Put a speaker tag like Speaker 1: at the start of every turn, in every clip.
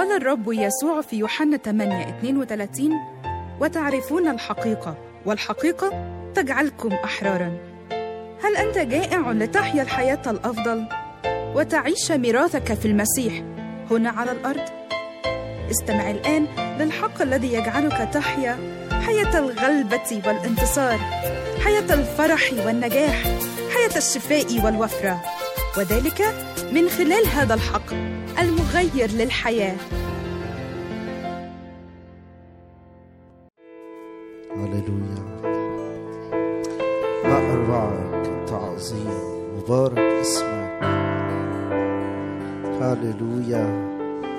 Speaker 1: قال الرب يسوع في يوحنا 8 32 وتعرفون الحقيقة والحقيقة تجعلكم أحرارا هل أنت جائع لتحيا الحياة الأفضل وتعيش ميراثك في المسيح هنا على الأرض؟ استمع الآن للحق الذي يجعلك تحيا حياة الغلبة والانتصار حياة الفرح والنجاح حياة الشفاء والوفرة وذلك من خلال هذا الحق المغير للحياه
Speaker 2: هللويا ما أروعك أنت عظيم مبارك اسمك هللويا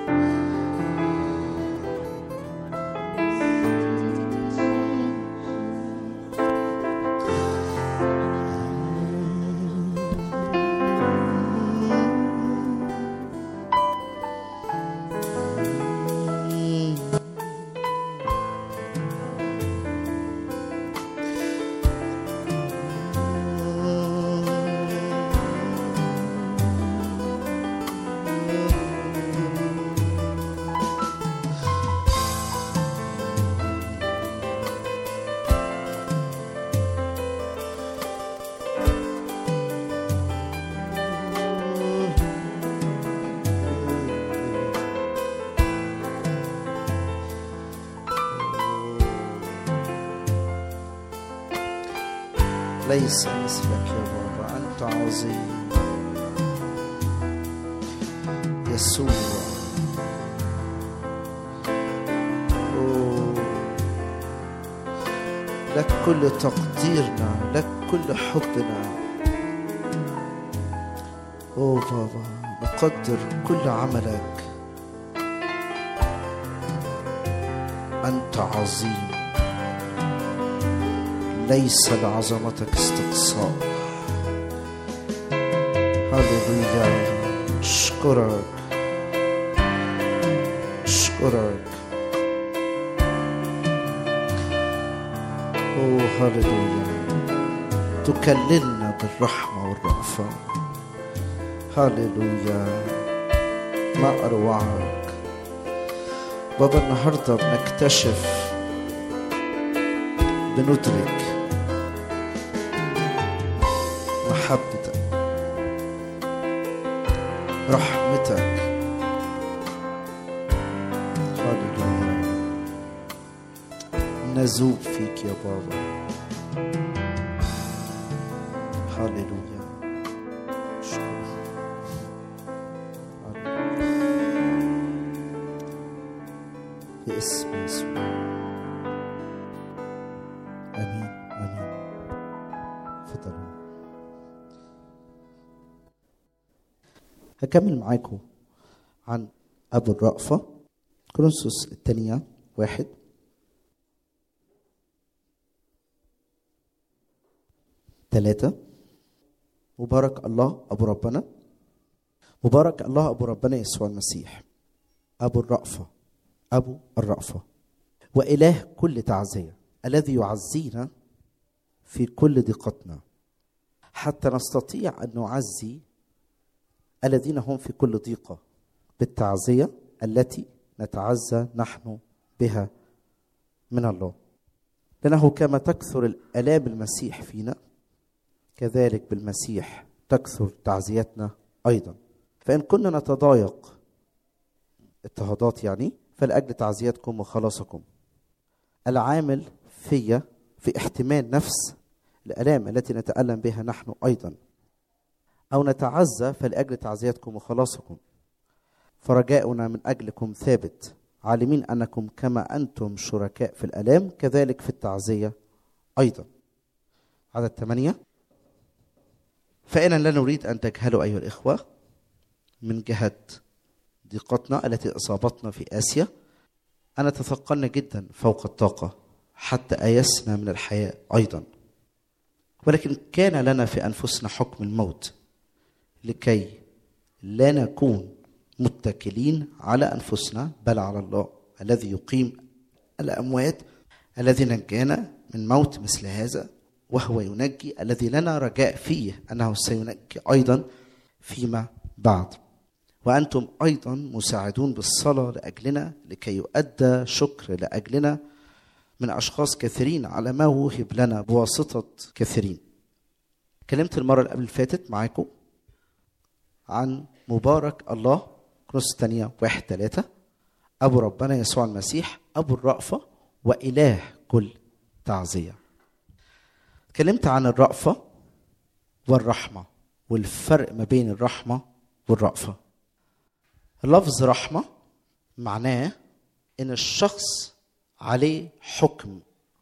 Speaker 2: ليس مثلك يا بابا أنت عظيم يسوع أوه. لك كل تقديرنا لك كل حبنا أوه بابا نقدر كل عملك أنت عظيم ليس لعظمتك استقصاء هللويا اشكرك اشكرك اوه هللويا تكللنا بالرحمة والرأفة هللويا ما أروعك بابا النهاردة بنكتشف بندرك محبتك رحمتك هللويا نذوب فيك يا بابا هللويا شكرا باسم يسوع امين امين تفضلوا هكمل معاكم عن ابو الرأفة كورنثوس الثانية واحد ثلاثة مبارك الله أبو ربنا مبارك الله أبو ربنا يسوع المسيح أبو الرأفة أبو الرأفة وإله كل تعزية الذي يعزينا في كل ضيقتنا حتى نستطيع أن نعزي الذين هم في كل ضيقة بالتعزية التي نتعزى نحن بها من الله لأنه كما تكثر الآلام المسيح فينا كذلك بالمسيح تكثر تعزيتنا أيضا فإن كنا نتضايق اضطهادات يعني فلأجل تعزيتكم وخلاصكم العامل في في احتمال نفس الآلام التي نتألم بها نحن أيضا أو نتعزى فلأجل تعزيتكم وخلاصكم فرجاؤنا من أجلكم ثابت عالمين أنكم كما أنتم شركاء في الآلام كذلك في التعزية أيضا عدد ثمانية فإنا لا نريد أن تجهلوا أيها الإخوة من جهة ضيقتنا التي أصابتنا في آسيا أن تثقلنا جدا فوق الطاقة حتى آيسنا من الحياة أيضا ولكن كان لنا في أنفسنا حكم الموت لكي لا نكون متكلين على أنفسنا بل على الله الذي يقيم الأموات الذي نجانا من موت مثل هذا وهو ينجي الذي لنا رجاء فيه أنه سينجي أيضا فيما بعد وأنتم أيضا مساعدون بالصلاة لأجلنا لكي يؤدى شكر لأجلنا من أشخاص كثيرين على ما وهب لنا بواسطة كثيرين كلمت المرة اللي قبل اللي فاتت معاكم عن مبارك الله كروس الثانية واحد ثلاثة أبو ربنا يسوع المسيح أبو الرأفة وإله كل تعزية اتكلمت عن الرأفة والرحمة والفرق ما بين الرحمة والرأفة لفظ رحمة معناه إن الشخص عليه حكم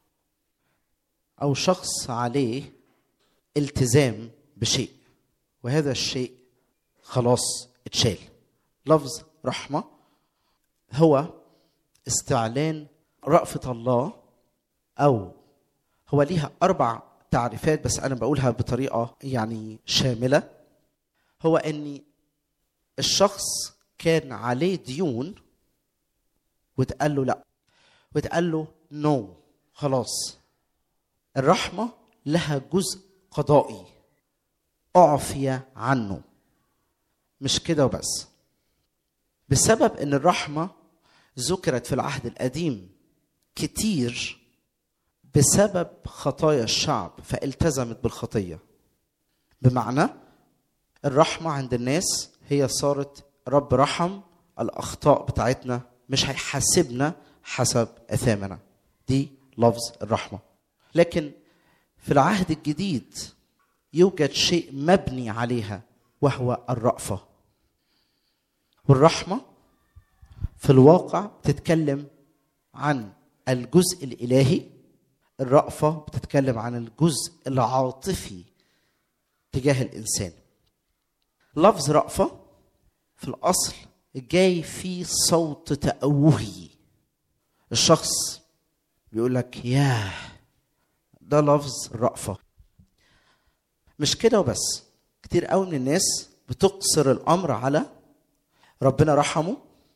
Speaker 2: أو شخص عليه التزام بشيء وهذا الشيء خلاص اتشال لفظ رحمة هو استعلان رأفة الله أو هو ليها أربع تعريفات بس أنا بقولها بطريقة يعني شاملة هو أن الشخص كان عليه ديون وتقال له لا وتقال له نو خلاص الرحمة لها جزء قضائي أعفي عنه مش كده وبس بسبب ان الرحمة ذكرت في العهد القديم كتير بسبب خطايا الشعب فالتزمت بالخطية بمعنى الرحمة عند الناس هي صارت رب رحم الأخطاء بتاعتنا مش هيحاسبنا حسب أثامنا دي لفظ الرحمة لكن في العهد الجديد يوجد شيء مبني عليها وهو الرأفة والرحمة في الواقع بتتكلم عن الجزء الإلهي الرأفة بتتكلم عن الجزء العاطفي تجاه الإنسان لفظ رأفة في الأصل جاي فيه صوت تأوهي الشخص بيقول لك ياه ده لفظ الرأفة مش كده وبس كتير قوي من الناس بتقصر الأمر على ربنا رحمه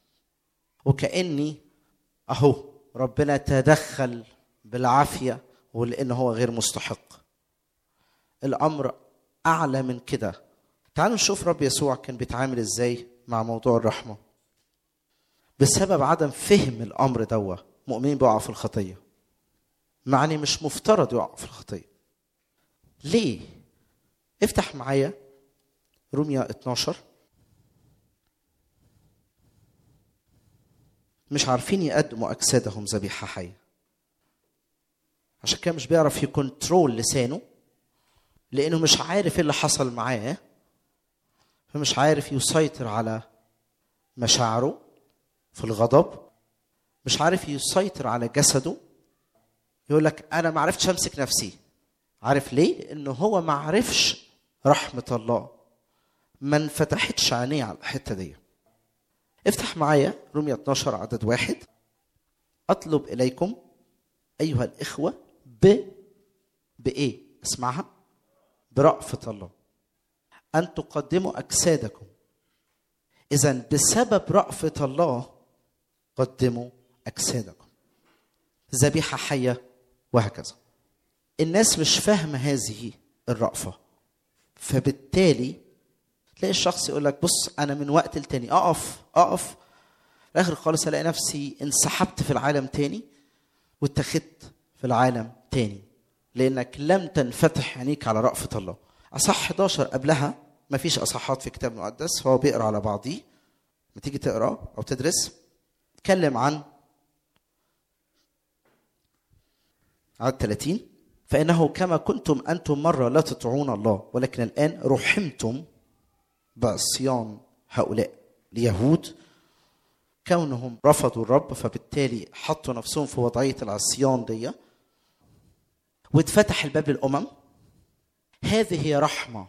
Speaker 2: وكأني أهو ربنا تدخل بالعافية ولأن هو غير مستحق الأمر أعلى من كده تعالوا نشوف رب يسوع كان بيتعامل إزاي مع موضوع الرحمة بسبب عدم فهم الأمر دوا مؤمنين بيقعوا في الخطية معني مش مفترض يقعوا في الخطية ليه؟ افتح معايا روميا 12 مش عارفين يقدموا أجسادهم ذبيحة حية عشان كده مش بيعرف يكنترول لسانه لأنه مش عارف ايه اللي حصل معاه فمش عارف يسيطر على مشاعره في الغضب مش عارف يسيطر على جسده يقول لك انا ما عرفتش امسك نفسي عارف ليه لانه هو ما عرفش رحمه الله ما انفتحتش عينيه على الحته دي افتح معايا رومية 12 عدد واحد اطلب اليكم ايها الاخوه ب بايه اسمعها برأفة الله ان تقدموا اجسادكم اذا بسبب رأفة الله قدموا اجسادكم ذبيحه حيه وهكذا الناس مش فاهمه هذه الرأفه فبالتالي تلاقي الشخص يقول لك بص انا من وقت لتاني اقف اقف في الاخر خالص الاقي نفسي انسحبت في العالم تاني واتخذت في العالم تاني لانك لم تنفتح عينيك على رأفة الله اصح 11 قبلها ما فيش اصحات في الكتاب المقدس فهو بيقرا على بعضيه ما تيجي تقرا او تدرس اتكلم عن عدد 30 فإنه كما كنتم أنتم مرة لا تطيعون الله ولكن الآن رحمتم بعصيان هؤلاء اليهود كونهم رفضوا الرب فبالتالي حطوا نفسهم في وضعية العصيان دي واتفتح الباب للأمم هذه هي رحمة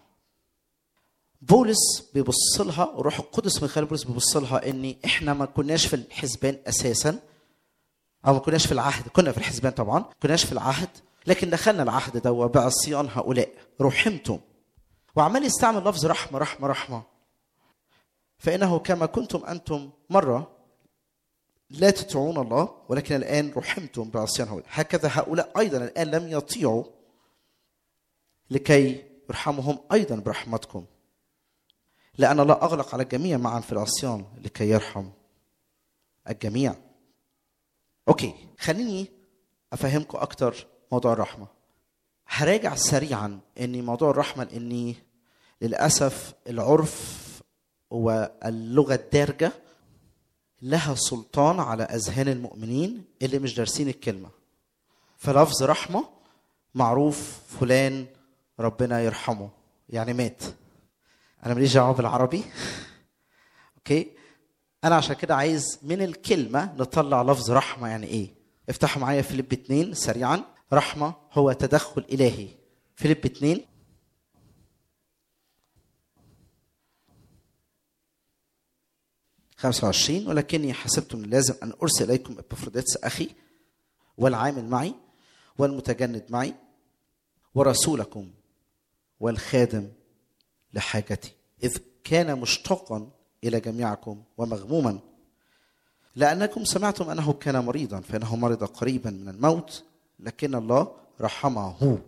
Speaker 2: بولس بيبص لها وروح القدس من خلال بولس بيبص لها ان احنا ما كناش في الحسبان اساسا او ما كناش في العهد كنا في الحسبان طبعا ما كناش في العهد لكن دخلنا العهد ده بعصيان هؤلاء رحمتم وعمال يستعمل لفظ رحمه رحمه رحمه فانه كما كنتم انتم مره لا تطيعون الله ولكن الان رحمتم بعصيان هؤلاء هكذا هؤلاء ايضا الان لم يطيعوا لكي يرحمهم ايضا برحمتكم لأن الله أغلق على الجميع معا في العصيان لكي يرحم الجميع أوكي خليني أفهمكم أكتر موضوع الرحمة هراجع سريعا أن موضوع الرحمة لأني للأسف العرف واللغة الدارجة لها سلطان على أذهان المؤمنين اللي مش دارسين الكلمة فلفظ رحمة معروف فلان ربنا يرحمه يعني مات انا ماليش دعوه بالعربي اوكي انا عشان كده عايز من الكلمه نطلع لفظ رحمه يعني ايه افتحوا معايا فيليب 2 سريعا رحمه هو تدخل الهي فيليب 2 25 ولكني حسبت من اللازم ان ارسل اليكم ابافروديتس اخي والعامل معي والمتجند معي ورسولكم والخادم لحاجتي إذ كان مشتاقا إلى جميعكم ومغموما لأنكم سمعتم أنه كان مريضا فإنه مرض قريبا من الموت لكن الله رحمه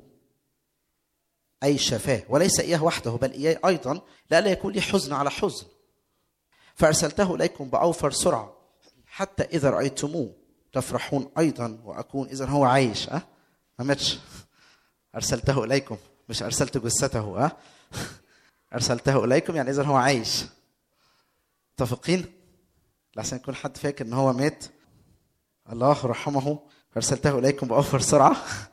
Speaker 2: أي شفاه وليس إياه وحده بل إياه أيضا لئلا يكون لي حزن على حزن فأرسلته إليكم بأوفر سرعة حتى إذا رأيتموه تفرحون أيضا وأكون إذا هو عايش أه؟ ما ماتش أرسلته إليكم مش أرسلت جثته أه؟ أرسلته إليكم يعني إذا هو عايش متفقين؟ لحسن يكون حد فاكر إن هو مات الله رحمه أرسلته إليكم بأوفر سرعة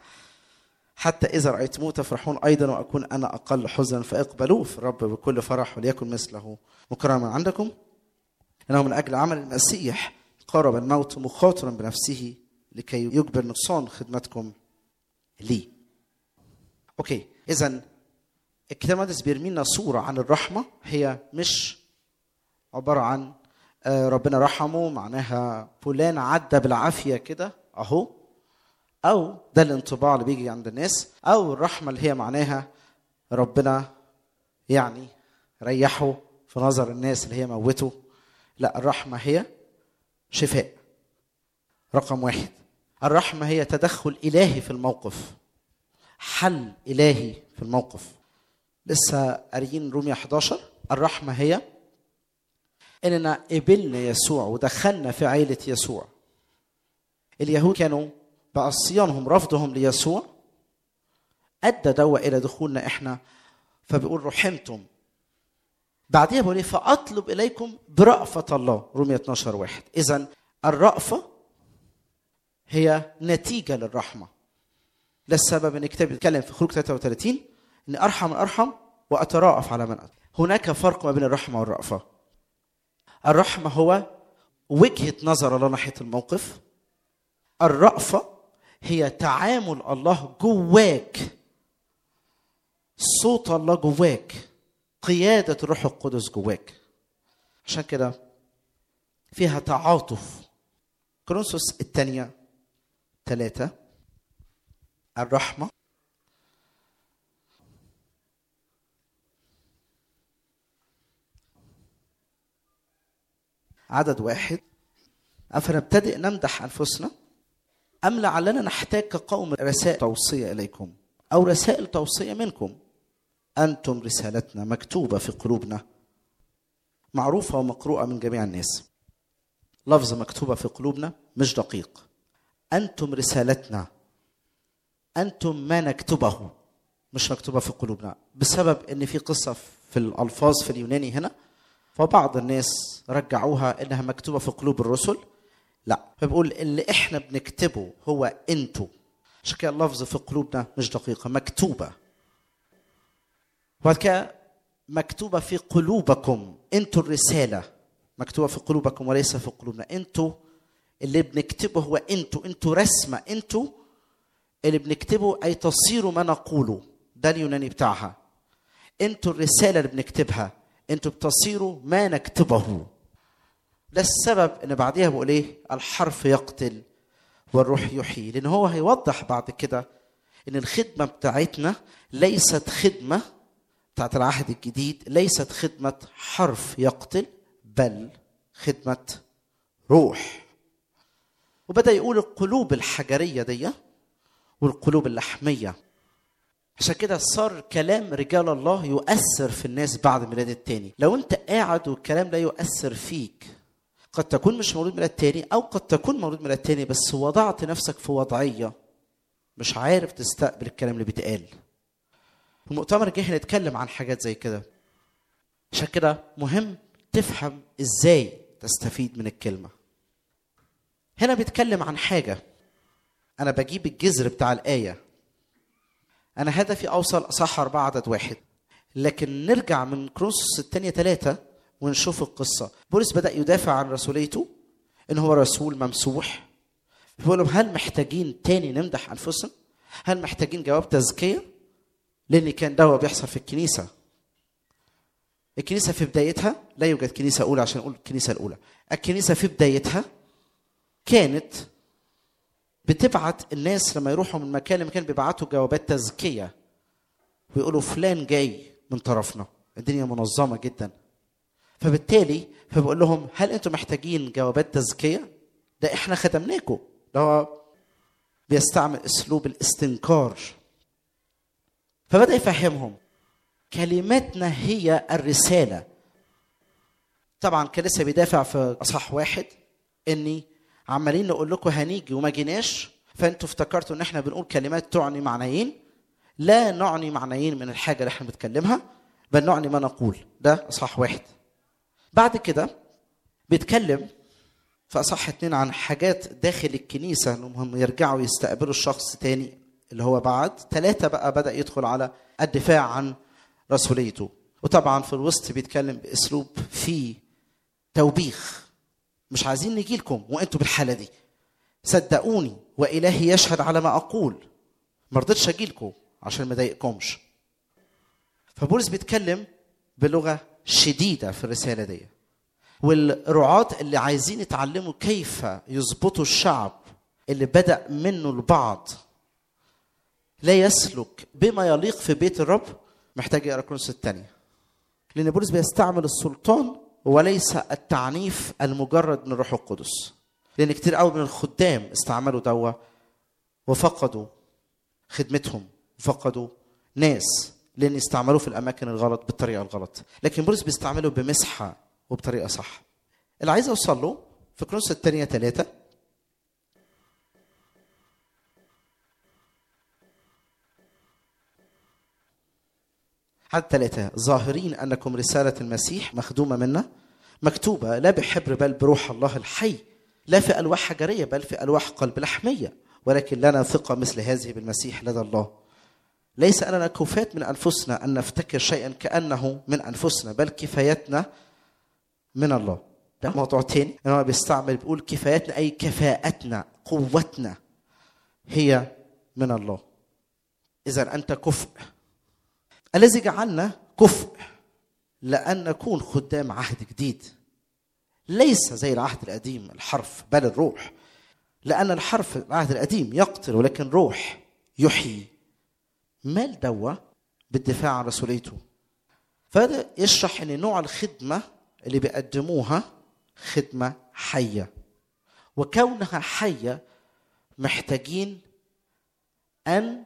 Speaker 2: حتى إذا رأيتموه تفرحون أيضا وأكون أنا أقل حزنا فاقبلوه في الرب بكل فرح وليكن مثله مكرما عندكم إنه من أجل عمل المسيح قارب الموت مخاطرا بنفسه لكي يجبر نقصان خدمتكم لي أوكي إذا الكتاب المقدس بيرمي لنا صورة عن الرحمة هي مش عبارة عن ربنا رحمه معناها فلان عدى بالعافية كده أهو أو ده الانطباع اللي بيجي عند الناس أو الرحمة اللي هي معناها ربنا يعني ريحه في نظر الناس اللي هي موته لا الرحمة هي شفاء رقم واحد الرحمة هي تدخل إلهي في الموقف حل إلهي في الموقف لسه قاريين رومية 11 الرحمة هي إننا قبلنا يسوع ودخلنا في عيلة يسوع اليهود كانوا بعصيانهم رفضهم ليسوع أدى دوا إلى دخولنا إحنا فبيقول رحمتم بعديها بيقول فأطلب إليكم برأفة الله رومية 12 واحد إذا الرأفة هي نتيجة للرحمة ده السبب ان الكتاب بيتكلم في خروج 33 ان ارحم من ارحم واتراءف على من أتراءف. هناك فرق ما بين الرحمه والرأفه الرحمه هو وجهه نظر الله ناحيه الموقف الرأفه هي تعامل الله جواك صوت الله جواك قياده الروح القدس جواك عشان كده فيها تعاطف كورنثوس الثانيه ثلاثه الرحمة عدد واحد أفنبتدئ نمدح أنفسنا أم لعلنا نحتاج كقوم رسائل توصية إليكم أو رسائل توصية منكم أنتم رسالتنا مكتوبة في قلوبنا معروفة ومقروءة من جميع الناس لفظ مكتوبة في قلوبنا مش دقيق أنتم رسالتنا انتم ما نكتبه مش مكتوبه في قلوبنا بسبب ان في قصه في الالفاظ في اليوناني هنا فبعض الناس رجعوها انها مكتوبه في قلوب الرسل لا فبيقول اللي احنا بنكتبه هو انتوا عشان كده اللفظ في قلوبنا مش دقيقه مكتوبه وبعد كده مكتوبه في قلوبكم انتوا الرساله مكتوبه في قلوبكم وليس في قلوبنا انتوا اللي بنكتبه هو انتوا انتوا رسمه انتوا اللي بنكتبه اي تصيروا ما نقوله ده اليوناني بتاعها انتوا الرساله اللي بنكتبها انتوا بتصيروا ما نكتبه ده السبب ان بعديها بقول ايه الحرف يقتل والروح يحيي لان هو هيوضح بعد كده ان الخدمه بتاعتنا ليست خدمه بتاعت العهد الجديد ليست خدمه حرف يقتل بل خدمه روح وبدا يقول القلوب الحجريه دي والقلوب اللحميه عشان كده صار كلام رجال الله يؤثر في الناس بعد ميلاد التاني لو انت قاعد والكلام لا يؤثر فيك قد تكون مش مولود ميلاد تاني او قد تكون مولود ميلاد تاني بس وضعت نفسك في وضعيه مش عارف تستقبل الكلام اللي بيتقال في المؤتمر الجاي هنتكلم عن حاجات زي كده عشان كده مهم تفهم ازاي تستفيد من الكلمه هنا بيتكلم عن حاجه انا بجيب الجذر بتاع الايه انا هدفي اوصل اصح أربعة عدد واحد لكن نرجع من كروس الثانية ثلاثة ونشوف القصة بولس بدأ يدافع عن رسوليته إن هو رسول ممسوح بيقول لهم هل محتاجين تاني نمدح أنفسنا؟ هل محتاجين جواب تزكية؟ لأن كان ده بيحصل في الكنيسة الكنيسة في بدايتها لا يوجد كنيسة أولى عشان نقول الكنيسة الأولى الكنيسة في بدايتها كانت بتبعت الناس لما يروحوا من مكان لمكان بيبعتوا جوابات تزكيه ويقولوا فلان جاي من طرفنا الدنيا منظمه جدا فبالتالي فبقول لهم هل انتم محتاجين جوابات تزكيه ده احنا خدمناكم ده هو بيستعمل اسلوب الاستنكار فبدا يفهمهم كلماتنا هي الرساله طبعا كان لسه بيدافع في اصح واحد اني عمالين نقول لكم هنيجي وما جيناش فانتوا افتكرتوا ان احنا بنقول كلمات تعني معنيين لا نعني معنيين من الحاجه اللي احنا بنتكلمها بل نعني ما نقول ده اصح واحد بعد كده بيتكلم في اصح اتنين عن حاجات داخل الكنيسه انهم يرجعوا يستقبلوا الشخص تاني اللي هو بعد ثلاثه بقى بدا يدخل على الدفاع عن رسوليته وطبعا في الوسط بيتكلم باسلوب فيه توبيخ مش عايزين نجي لكم وانتوا بالحاله دي صدقوني والهي يشهد على ما اقول ما رضيتش اجي لكم عشان ما اضايقكمش فبولس بيتكلم بلغه شديده في الرساله دي والرعاة اللي عايزين يتعلموا كيف يظبطوا الشعب اللي بدأ منه البعض لا يسلك بما يليق في بيت الرب محتاج يقرا كرونس الثانية لأن بولس بيستعمل السلطان وليس التعنيف المجرد من الروح القدس لان كتير قوي من الخدام استعملوا دوا وفقدوا خدمتهم وفقدوا ناس لان استعملوه في الاماكن الغلط بالطريقه الغلط لكن بولس بيستعمله بمسحه وبطريقه صح اللي عايز اوصل له في كروس الثانيه ثلاثه عدد ثلاثة ظاهرين أنكم رسالة المسيح مخدومة منا مكتوبة لا بحبر بل بروح الله الحي لا في ألواح حجرية بل في ألواح قلب لحمية ولكن لنا ثقة مثل هذه بالمسيح لدى الله ليس أننا كفاة من أنفسنا أن نفتكر شيئا كأنه من أنفسنا بل كفايتنا من الله ده موضوع تاني إن هو بيستعمل بيقول كفايتنا أي كفاءتنا قوتنا هي من الله إذا أنت كفء الذي جعلنا كفء لأن نكون خدام عهد جديد ليس زي العهد القديم الحرف بل الروح لأن الحرف العهد القديم يقتل ولكن روح يحيي مال دوا بالدفاع عن رسوليته فهذا يشرح ان نوع الخدمه اللي بيقدموها خدمه حيه وكونها حيه محتاجين ان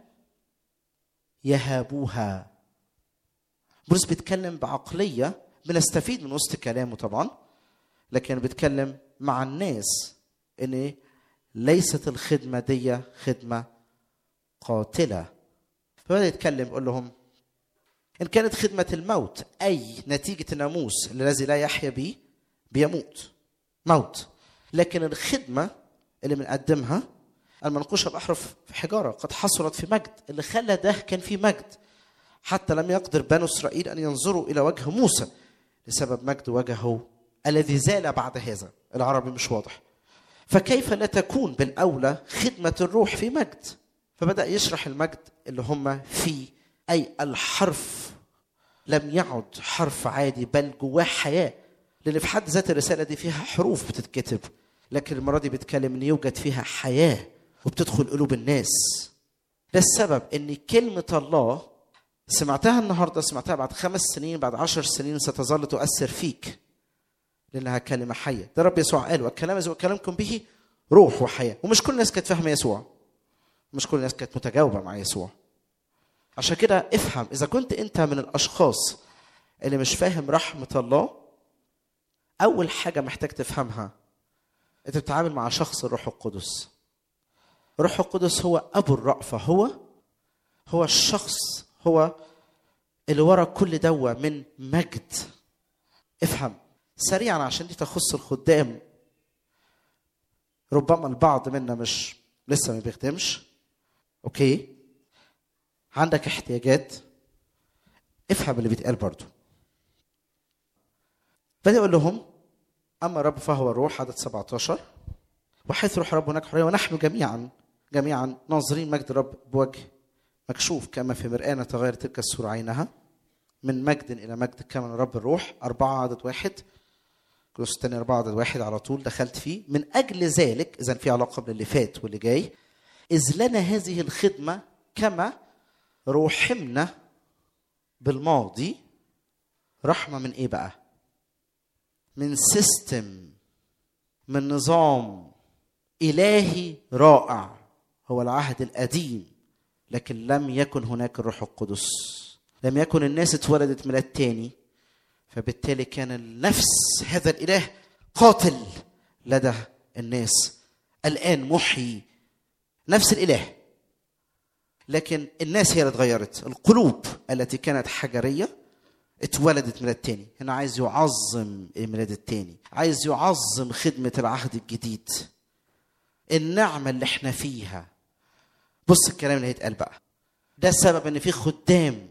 Speaker 2: يهابوها بولس بيتكلم بعقليه بنستفيد من وسط كلامه طبعا لكن بيتكلم مع الناس ان ليست الخدمه دي خدمه قاتله فبدا يتكلم يقول لهم ان كانت خدمه الموت اي نتيجه الناموس الذي لا يحيا به بيموت موت لكن الخدمه اللي بنقدمها المنقوشه باحرف في حجاره قد حصلت في مجد اللي خلى ده كان في مجد حتى لم يقدر بنو اسرائيل ان ينظروا الى وجه موسى لسبب مجد وجهه الذي زال بعد هذا العربي مش واضح فكيف لا تكون بالاولى خدمه الروح في مجد فبدا يشرح المجد اللي هم فيه اي الحرف لم يعد حرف عادي بل جواه حياه لان في حد ذات الرساله دي فيها حروف بتتكتب لكن المره دي بيتكلم ان يوجد فيها حياه وبتدخل قلوب الناس ده السبب ان كلمه الله سمعتها النهارده سمعتها بعد خمس سنين بعد عشر سنين ستظل تؤثر فيك لانها كلمه حيه ده رب يسوع قال والكلام الذي اكلمكم به روح وحياه ومش كل الناس كانت فاهمه يسوع مش كل الناس كانت متجاوبه مع يسوع عشان كده افهم اذا كنت انت من الاشخاص اللي مش فاهم رحمه الله اول حاجه محتاج تفهمها انت بتتعامل مع شخص الروح القدس الروح القدس هو ابو الرأفه هو هو الشخص هو اللي ورا كل دوا من مجد افهم سريعا عشان دي تخص الخدام ربما البعض منا مش لسه ما بيخدمش اوكي عندك احتياجات افهم اللي بيتقال برضو بدأ يقول لهم أما الرب فهو الروح عدد 17 وحيث روح رب هناك حرية ونحن جميعا جميعا ناظرين مجد الرب بوجه مكشوف كما في مرآة نتغير تلك الصورة عينها من مجد إلى مجد كما رب الروح أربعة عدد واحد كروس الثاني أربعة عدد واحد على طول دخلت فيه من أجل ذلك إذا في علاقة باللي فات واللي جاي إذ لنا هذه الخدمة كما روحمنا بالماضي رحمة من إيه بقى؟ من سيستم من نظام إلهي رائع هو العهد القديم لكن لم يكن هناك الروح القدس لم يكن الناس اتولدت ميلاد تاني فبالتالي كان نفس هذا الإله قاتل لدى الناس الآن محيي نفس الإله لكن الناس هي اللي اتغيرت القلوب التي كانت حجريه اتولدت ميلاد تاني هنا عايز يعظم الميلاد التاني عايز يعظم خدمة العهد الجديد النعمة اللي احنا فيها بص الكلام اللي هيتقال بقى ده السبب ان في خدام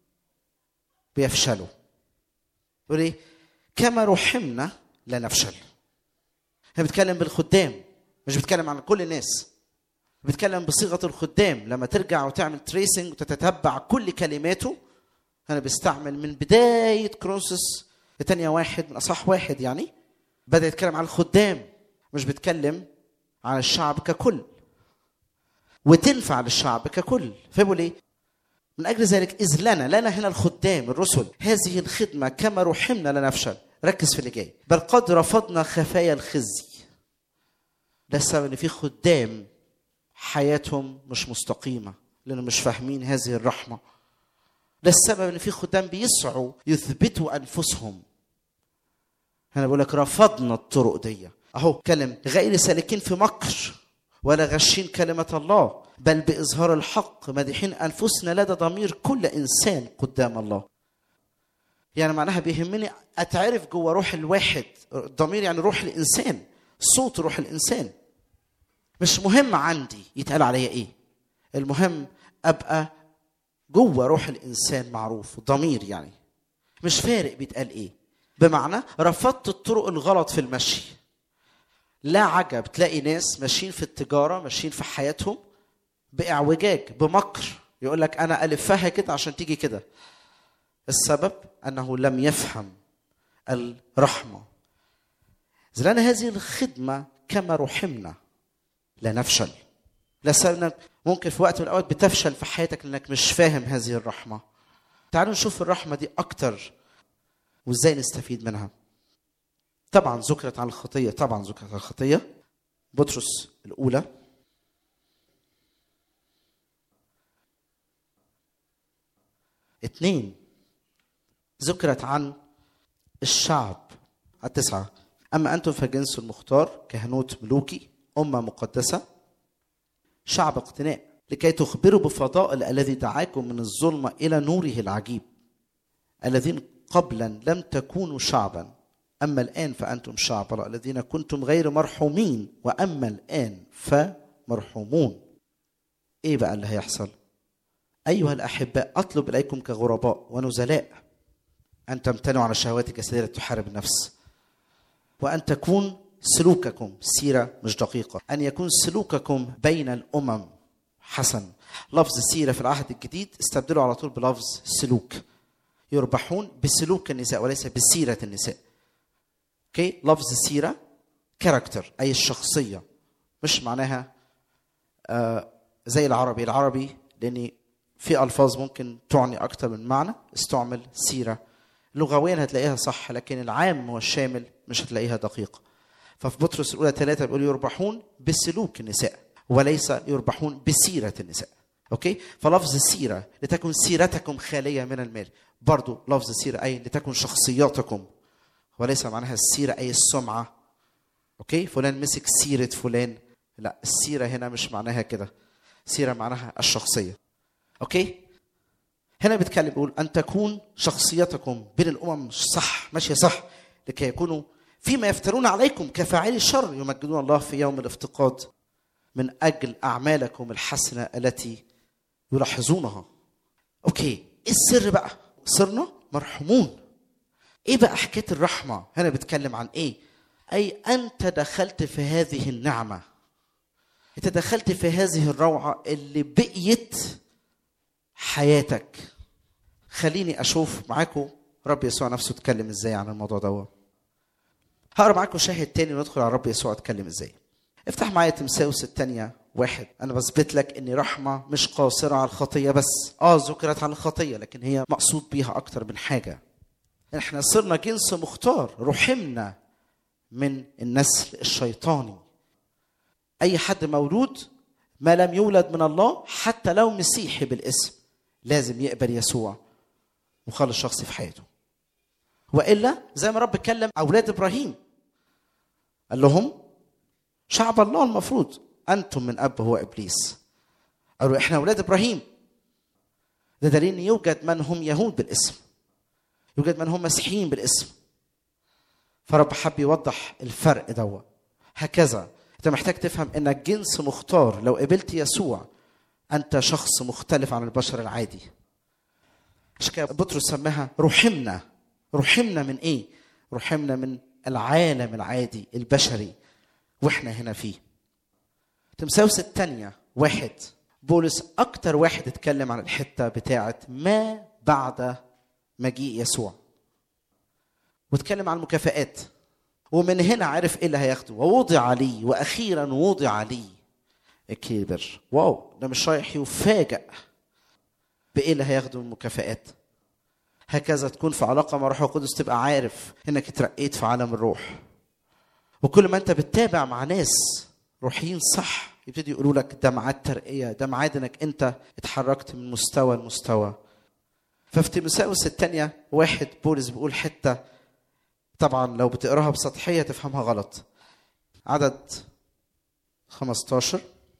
Speaker 2: بيفشلوا يقول ايه كما رحمنا لا نفشل هي بتكلم بالخدام مش بتكلم عن كل الناس بتكلم بصيغه الخدام لما ترجع وتعمل تريسنج وتتتبع كل كلماته انا بستعمل من بدايه كرونسس لتانية واحد من اصح واحد يعني بدا يتكلم عن الخدام مش بيتكلم عن الشعب ككل وتنفع للشعب ككل فبيقول ايه من اجل ذلك اذ لنا لنا هنا الخدام الرسل هذه الخدمه كما رحمنا لا نفشل ركز في اللي جاي بل قد رفضنا خفايا الخزي ده السبب ان في خدام حياتهم مش مستقيمه لانهم مش فاهمين هذه الرحمه ده السبب ان في خدام بيسعوا يثبتوا انفسهم انا بقول لك رفضنا الطرق دي اهو كلم غير سالكين في مكر ولا غشين كلمة الله بل بإظهار الحق مادحين أنفسنا لدى ضمير كل إنسان قدام الله يعني معناها بيهمني أتعرف جوه روح الواحد الضمير يعني روح الإنسان صوت روح الإنسان مش مهم عندي يتقال عليا إيه المهم أبقى جوه روح الانسان معروف ضمير يعني مش فارق بيتقال ايه بمعنى رفضت الطرق الغلط في المشي لا عجب تلاقي ناس ماشيين في التجاره ماشيين في حياتهم باعوجاج بمكر يقول لك انا الفها كده عشان تيجي كده السبب انه لم يفهم الرحمه إذ لنا هذه الخدمه كما رحمنا لا نفشل لا سبب ممكن في وقت من الاوقات بتفشل في حياتك لانك مش فاهم هذه الرحمه تعالوا نشوف الرحمه دي اكتر وازاي نستفيد منها طبعا ذكرت عن الخطيه طبعا ذكرت عن الخطيه بطرس الاولى اثنين ذكرت عن الشعب التسعه اما انتم فجنس المختار كهنوت ملوكي امه مقدسه شعب اقتناء لكي تخبروا بفضائل الذي دعاكم من الظلمة إلى نوره العجيب الذين قبلا لم تكونوا شعبا أما الآن فأنتم شعب الله الذين كنتم غير مرحومين وأما الآن فمرحومون إيه بقى اللي هيحصل أيها الأحباء أطلب إليكم كغرباء ونزلاء أن تمتنعوا عن الشهوات الجسدية التي تحارب النفس وأن تكون سلوككم سيرة مش دقيقة أن يكون سلوككم بين الأمم حسن لفظ سيرة في العهد الجديد استبدلوا على طول بلفظ سلوك يربحون بسلوك النساء وليس بسيرة النساء اوكي لفظ سيرة كاركتر أي الشخصية مش معناها آه زي العربي العربي لأن في ألفاظ ممكن تعني أكثر من معنى استعمل سيرة لغويا هتلاقيها صح لكن العام والشامل مش هتلاقيها دقيقة ففي بطرس الاولى ثلاثه بيقول يربحون بسلوك النساء وليس يربحون بسيره النساء اوكي فلفظ سيره لتكن سيرتكم خاليه من المال برضو لفظ سيره اي لتكن شخصياتكم وليس معناها السيره اي السمعه اوكي فلان مسك سيره فلان لا السيره هنا مش معناها كده سيره معناها الشخصيه اوكي هنا بيتكلم بيقول ان تكون شخصيتكم بين الامم صح ماشيه صح لكي يكونوا فيما يفترون عليكم كفاعلي الشر يمجدون الله في يوم الافتقاد من اجل اعمالكم الحسنه التي يلاحظونها اوكي ايه السر بقى صرنا مرحومون ايه بقى حكايه الرحمه هنا بيتكلم عن ايه اي انت دخلت في هذه النعمه انت دخلت في هذه الروعه اللي بقيت حياتك خليني اشوف معاكم رب يسوع نفسه اتكلم ازاي عن الموضوع دوت هقرا معاكم شاهد تاني وندخل على رب يسوع اتكلم ازاي افتح معايا تمساوس الثانية واحد أنا بثبت لك إن رحمة مش قاصرة على الخطية بس آه ذكرت عن الخطية لكن هي مقصود بيها أكتر من حاجة إحنا صرنا جنس مختار رحمنا من النسل الشيطاني أي حد مولود ما لم يولد من الله حتى لو مسيحي بالاسم لازم يقبل يسوع مخلص شخصي في حياته والا زي ما رب اتكلم اولاد ابراهيم قال لهم شعب الله المفروض انتم من اب هو ابليس قالوا احنا اولاد ابراهيم ده دليل ان يوجد من هم يهود بالاسم يوجد من هم مسيحيين بالاسم فرب حب يوضح الفرق دوا هكذا انت محتاج تفهم انك جنس مختار لو قبلت يسوع انت شخص مختلف عن البشر العادي عشان كده بطرس سماها رحمنا رحمنا من ايه رحمنا من العالم العادي البشري واحنا هنا فيه تمساوس الثانية واحد بولس أكتر واحد اتكلم عن الحتة بتاعة ما بعد مجيء يسوع واتكلم عن المكافآت ومن هنا عرف ايه اللي هياخده ووضع لي واخيرا وضع لي الكبر واو ده مش رايح يفاجأ بايه اللي هياخده من المكافآت هكذا تكون في علاقة مع الروح القدس تبقى عارف انك اترقيت في عالم الروح وكل ما انت بتتابع مع ناس روحيين صح يبتدي يقولوا لك ده ميعاد ترقية ده ميعاد انك انت اتحركت من مستوى لمستوى ففي تيموثاوس الثانية واحد بولس بيقول حتة طبعا لو بتقراها بسطحية تفهمها غلط عدد 15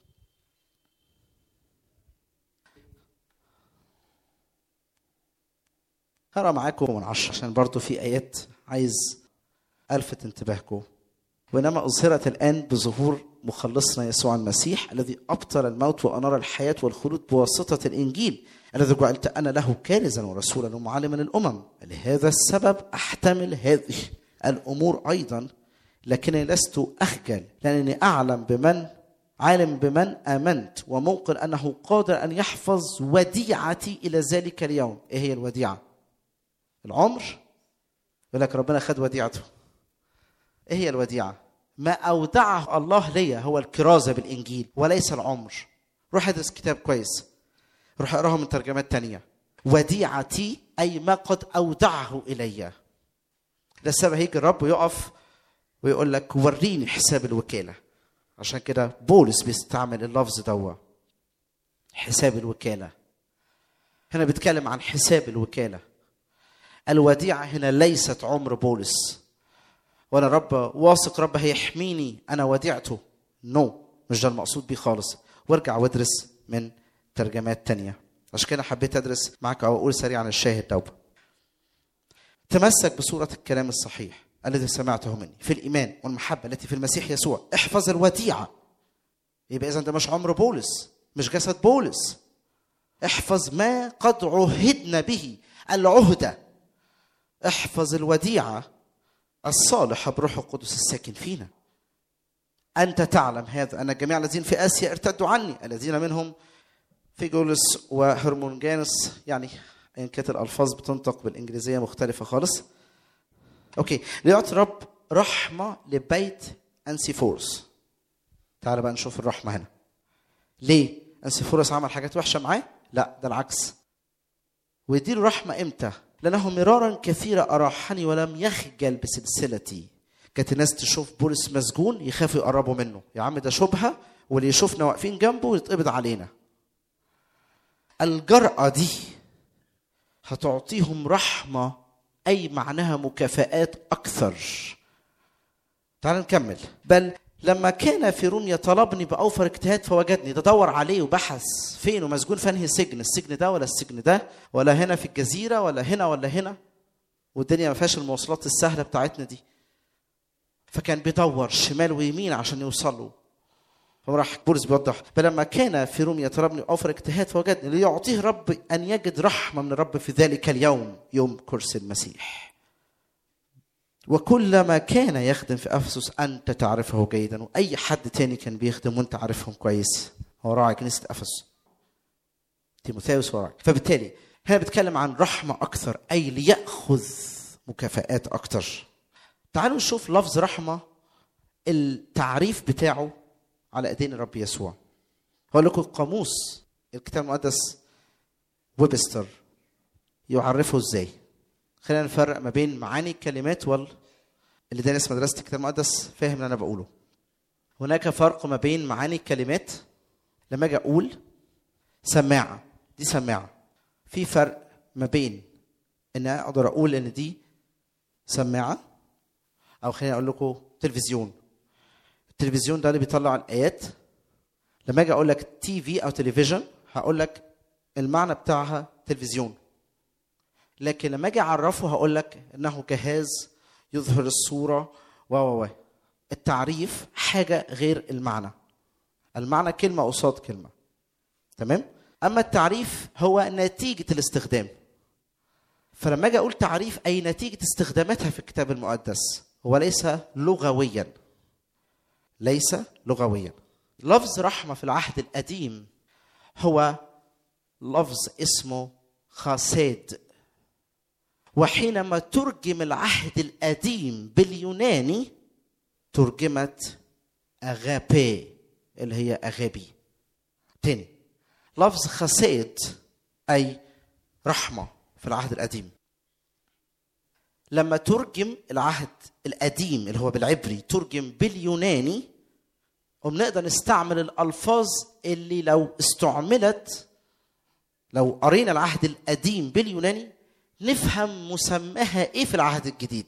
Speaker 2: هقرا معاكم من عشرة عشان برضو في آيات عايز ألفت انتباهكم وإنما أظهرت الآن بظهور مخلصنا يسوع المسيح الذي أبطل الموت وأنار الحياة والخلود بواسطة الإنجيل الذي جعلت أنا له كارزا ورسولا ومعلما الأمم لهذا السبب أحتمل هذه الأمور أيضا لكنني لست أخجل لأنني أعلم بمن عالم بمن آمنت وموقن أنه قادر أن يحفظ وديعتي إلى ذلك اليوم إيه هي الوديعة؟ العمر يقول لك ربنا خد وديعته ايه هي الوديعه ما اودعه الله ليا هو الكرازه بالانجيل وليس العمر روح ادرس كتاب كويس روح اقراها من ترجمات تانية وديعتي اي ما قد اودعه الي ده السبب هيجي الرب ويقف ويقول لك وريني حساب الوكاله عشان كده بولس بيستعمل اللفظ دوا حساب الوكاله هنا بيتكلم عن حساب الوكاله الوديعة هنا ليست عمر بولس وانا رب واثق رب هيحميني انا وديعته نو no. مش ده المقصود بيه خالص وارجع وادرس من ترجمات تانية عشان كده حبيت ادرس معاك او اقول سريعا الشاهد دوبه تمسك بصورة الكلام الصحيح الذي سمعته مني في الايمان والمحبة التي في المسيح يسوع احفظ الوديعة يبقى اذا ده مش عمر بولس مش جسد بولس احفظ ما قد عهدنا به العهده احفظ الوديعة الصالحة بروح القدس الساكن فينا أنت تعلم هذا أن جميع الذين في آسيا ارتدوا عني الذين منهم فيجولس وهرمونجانس يعني إن كانت الألفاظ بتنطق بالإنجليزية مختلفة خالص أوكي ليعطي رب رحمة لبيت أنسيفورس تعال بقى نشوف الرحمة هنا ليه أنسيفورس عمل حاجات وحشة معاه لا ده العكس ويديله رحمة إمتى لأنه مرارا كثيرا أراحني ولم يخجل بسلسلتي كانت الناس تشوف بولس مسجون يخافوا يقربوا منه يا عم ده شبهة واللي يشوفنا واقفين جنبه يتقبض علينا الجرأة دي هتعطيهم رحمة أي معناها مكافآت أكثر تعال نكمل بل لما كان في روميا طلبني بأوفر اجتهاد فوجدني ده دور عليه وبحث فين ومسجون في انهي سجن السجن ده ولا السجن ده ولا هنا في الجزيرة ولا هنا ولا هنا والدنيا ما فيهاش المواصلات السهلة بتاعتنا دي فكان بيدور شمال ويمين عشان يوصل له فراح بولس بيوضح فلما كان في روميا طلبني اوفر اجتهاد فوجدني ليعطيه رب ان يجد رحمه من الرب في ذلك اليوم يوم كرسي المسيح وكلما كان يخدم في افسس انت تعرفه جيدا واي حد تاني كان بيخدم وانت عارفهم كويس هو راعي كنيسه افسس تيموثاوس وراعي فبالتالي هنا بيتكلم عن رحمه اكثر اي لياخذ مكافآت اكثر تعالوا نشوف لفظ رحمه التعريف بتاعه على ايدين الرب يسوع هقول لكم قاموس الكتاب المقدس ويبستر يعرفه ازاي خلينا نفرق ما بين معاني الكلمات وال اللي دارس مدرسه الكتاب المقدس فاهم اللي انا بقوله هناك فرق ما بين معاني الكلمات لما اجي اقول سماعه دي سماعه في فرق ما بين ان اقدر اقول ان دي سماعه او خليني اقول لكم تلفزيون التلفزيون ده اللي بيطلع الايات لما اجي اقول لك تي في او تلفزيون هقول لك المعنى بتاعها تلفزيون لكن لما اجي اعرفه هقول لك انه جهاز يظهر الصوره و و التعريف حاجه غير المعنى المعنى كلمه قصاد كلمه تمام اما التعريف هو نتيجه الاستخدام فلما اجي اقول تعريف اي نتيجه استخداماتها في الكتاب المقدس هو ليس لغويا ليس لغويا لفظ رحمه في العهد القديم هو لفظ اسمه خاسيد وحينما ترجم العهد القديم باليوناني ترجمت اغابي اللي هي اغابي تاني لفظ خسيد اي رحمه في العهد القديم لما ترجم العهد القديم اللي هو بالعبري ترجم باليوناني وبنقدر نستعمل الالفاظ اللي لو استعملت لو قرينا العهد القديم باليوناني نفهم مسماها ايه في العهد الجديد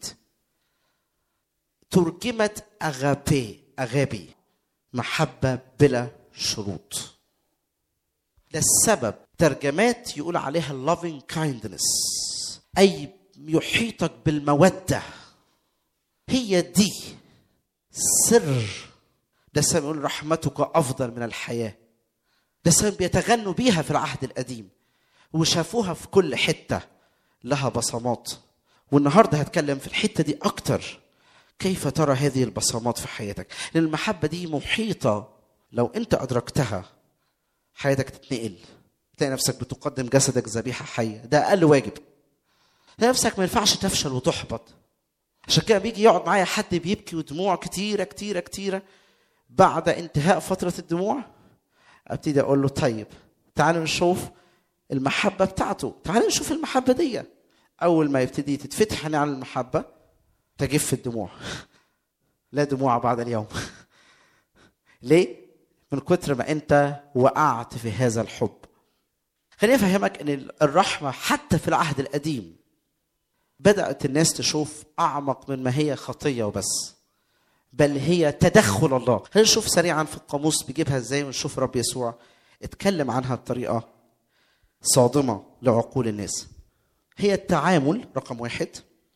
Speaker 2: ترجمت اغابي اغابي محبه بلا شروط ده السبب ترجمات يقول عليها loving kindness اي يحيطك بالموده هي دي سر ده السبب يقول رحمتك افضل من الحياه ده السبب بيتغنوا بيها في العهد القديم وشافوها في كل حته لها بصمات والنهارده هتكلم في الحته دي اكتر كيف ترى هذه البصمات في حياتك لان المحبه دي محيطه لو انت ادركتها حياتك تتنقل تلاقي نفسك بتقدم جسدك ذبيحه حيه ده اقل واجب تلاقي نفسك ما ينفعش تفشل وتحبط عشان كده بيجي يقعد معايا حد بيبكي ودموع كتيره كتيره كتيره بعد انتهاء فتره الدموع ابتدي اقول له طيب تعالوا نشوف المحبه بتاعته تعالوا نشوف المحبه دي اول ما يبتدي تتفتح عن المحبه تجف الدموع لا دموع بعد اليوم ليه من كتر ما انت وقعت في هذا الحب خليني افهمك ان الرحمه حتى في العهد القديم بدات الناس تشوف اعمق من ما هي خطيه وبس بل هي تدخل الله خلينا نشوف سريعا في القاموس بيجيبها ازاي ونشوف رب يسوع اتكلم عنها بطريقه صادمه لعقول الناس هي التعامل رقم واحد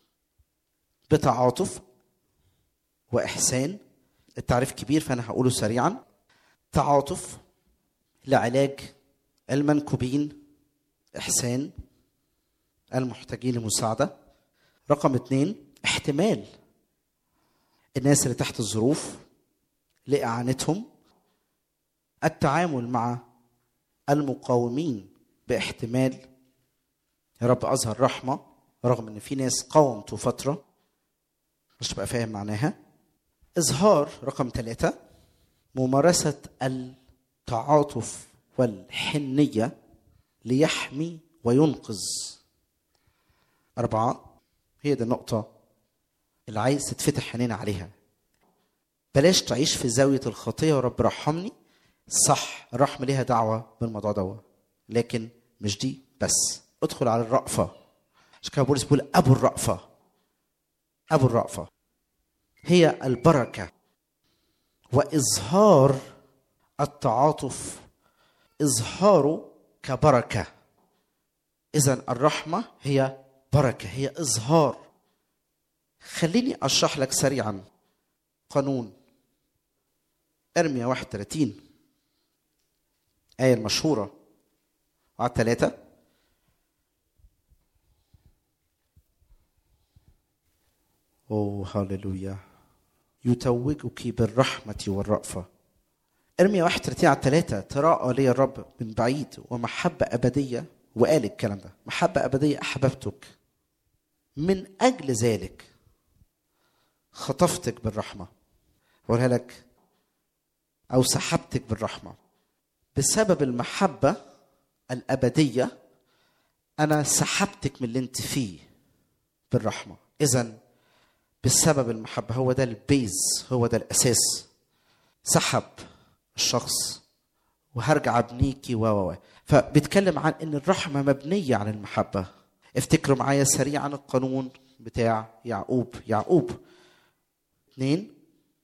Speaker 2: بتعاطف واحسان التعريف كبير فانا هقوله سريعا تعاطف لعلاج المنكوبين احسان المحتاجين لمساعده رقم اثنين احتمال الناس اللي تحت الظروف لاعانتهم التعامل مع المقاومين باحتمال يا رب اظهر رحمه رغم ان في ناس قاومتوا فتره مش تبقى فاهم معناها اظهار رقم ثلاثة ممارسة التعاطف والحنية ليحمي وينقذ أربعة هي دي النقطة اللي عايز تتفتح عينينا عليها بلاش تعيش في زاوية الخطية ورب رحمني صح الرحمة ليها دعوة بالموضوع ده لكن مش دي بس ادخل على الرأفة عشان كده بولس بيقول أبو الرأفة أبو الرأفة هي البركة وإظهار التعاطف إظهاره كبركة إذا الرحمة هي بركة هي إظهار خليني أشرح لك سريعا قانون ارميا 31 آية المشهورة على ثلاثة أوه هللويا يتوجك بالرحمة والرأفة ارميا 31 على ثلاثة تراءى لي الرب من بعيد ومحبة أبدية وقال الكلام ده محبة أبدية أحببتك من أجل ذلك خطفتك بالرحمة أقولها لك أو سحبتك بالرحمة بسبب المحبة الأبدية أنا سحبتك من اللي أنت فيه بالرحمة إذا بسبب المحبة هو ده البيز هو ده الأساس سحب الشخص وهرجع ابنيكي و و فبيتكلم عن ان الرحمه مبنيه على المحبه افتكروا معايا سريعا القانون بتاع يعقوب يعقوب اثنين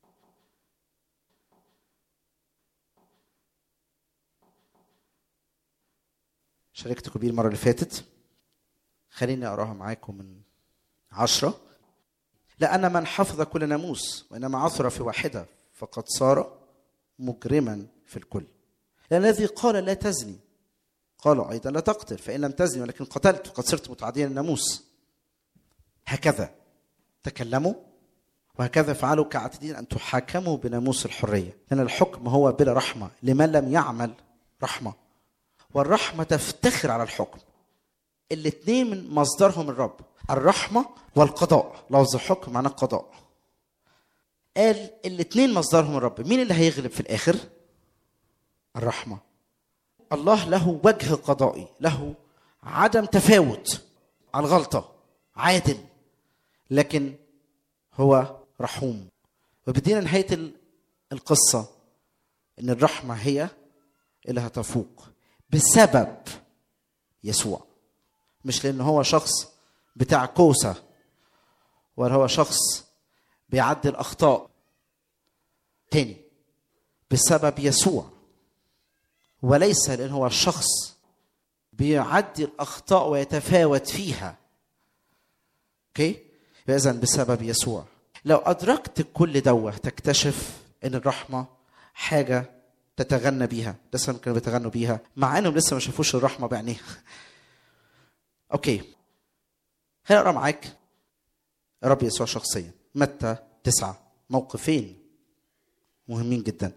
Speaker 2: شاركتكم بيه المرة اللي فاتت خليني أقراها معاكم من عشرة لأن من حفظ كل ناموس وإنما عثر في واحدة فقد صار مجرما في الكل لأن الذي قال لا تزني قالوا أيضا لا تقتل فإن لم تزني ولكن قتلت فقد صرت متعديا الناموس هكذا تكلموا وهكذا فعلوا كعاتدين أن تحاكموا بناموس الحرية لأن الحكم هو بلا رحمة لمن لم يعمل رحمة والرحمة تفتخر على الحكم الاثنين من مصدرهم الرب الرحمة والقضاء لفظ حكم معناه قضاء قال الاثنين مصدرهم الرب مين اللي هيغلب في الآخر الرحمة الله له وجه قضائي له عدم تفاوت على الغلطة عادل لكن هو رحوم وبدينا نهاية القصة إن الرحمة هي اللي هتفوق بسبب يسوع مش لأن هو شخص بتاع كوسة ولا هو شخص بيعدل أخطاء تاني بسبب يسوع وليس لأن هو الشخص بيعدي الأخطاء ويتفاوت فيها اوكي إذا بسبب يسوع لو أدركت كل دوة تكتشف إن الرحمة حاجة تتغنى بيها لسه كانوا بيتغنوا بيها مع انهم لسه ما شافوش الرحمه بعينيها اوكي خليني اقرا معاك رب يسوع شخصيا متى تسعة موقفين مهمين جدا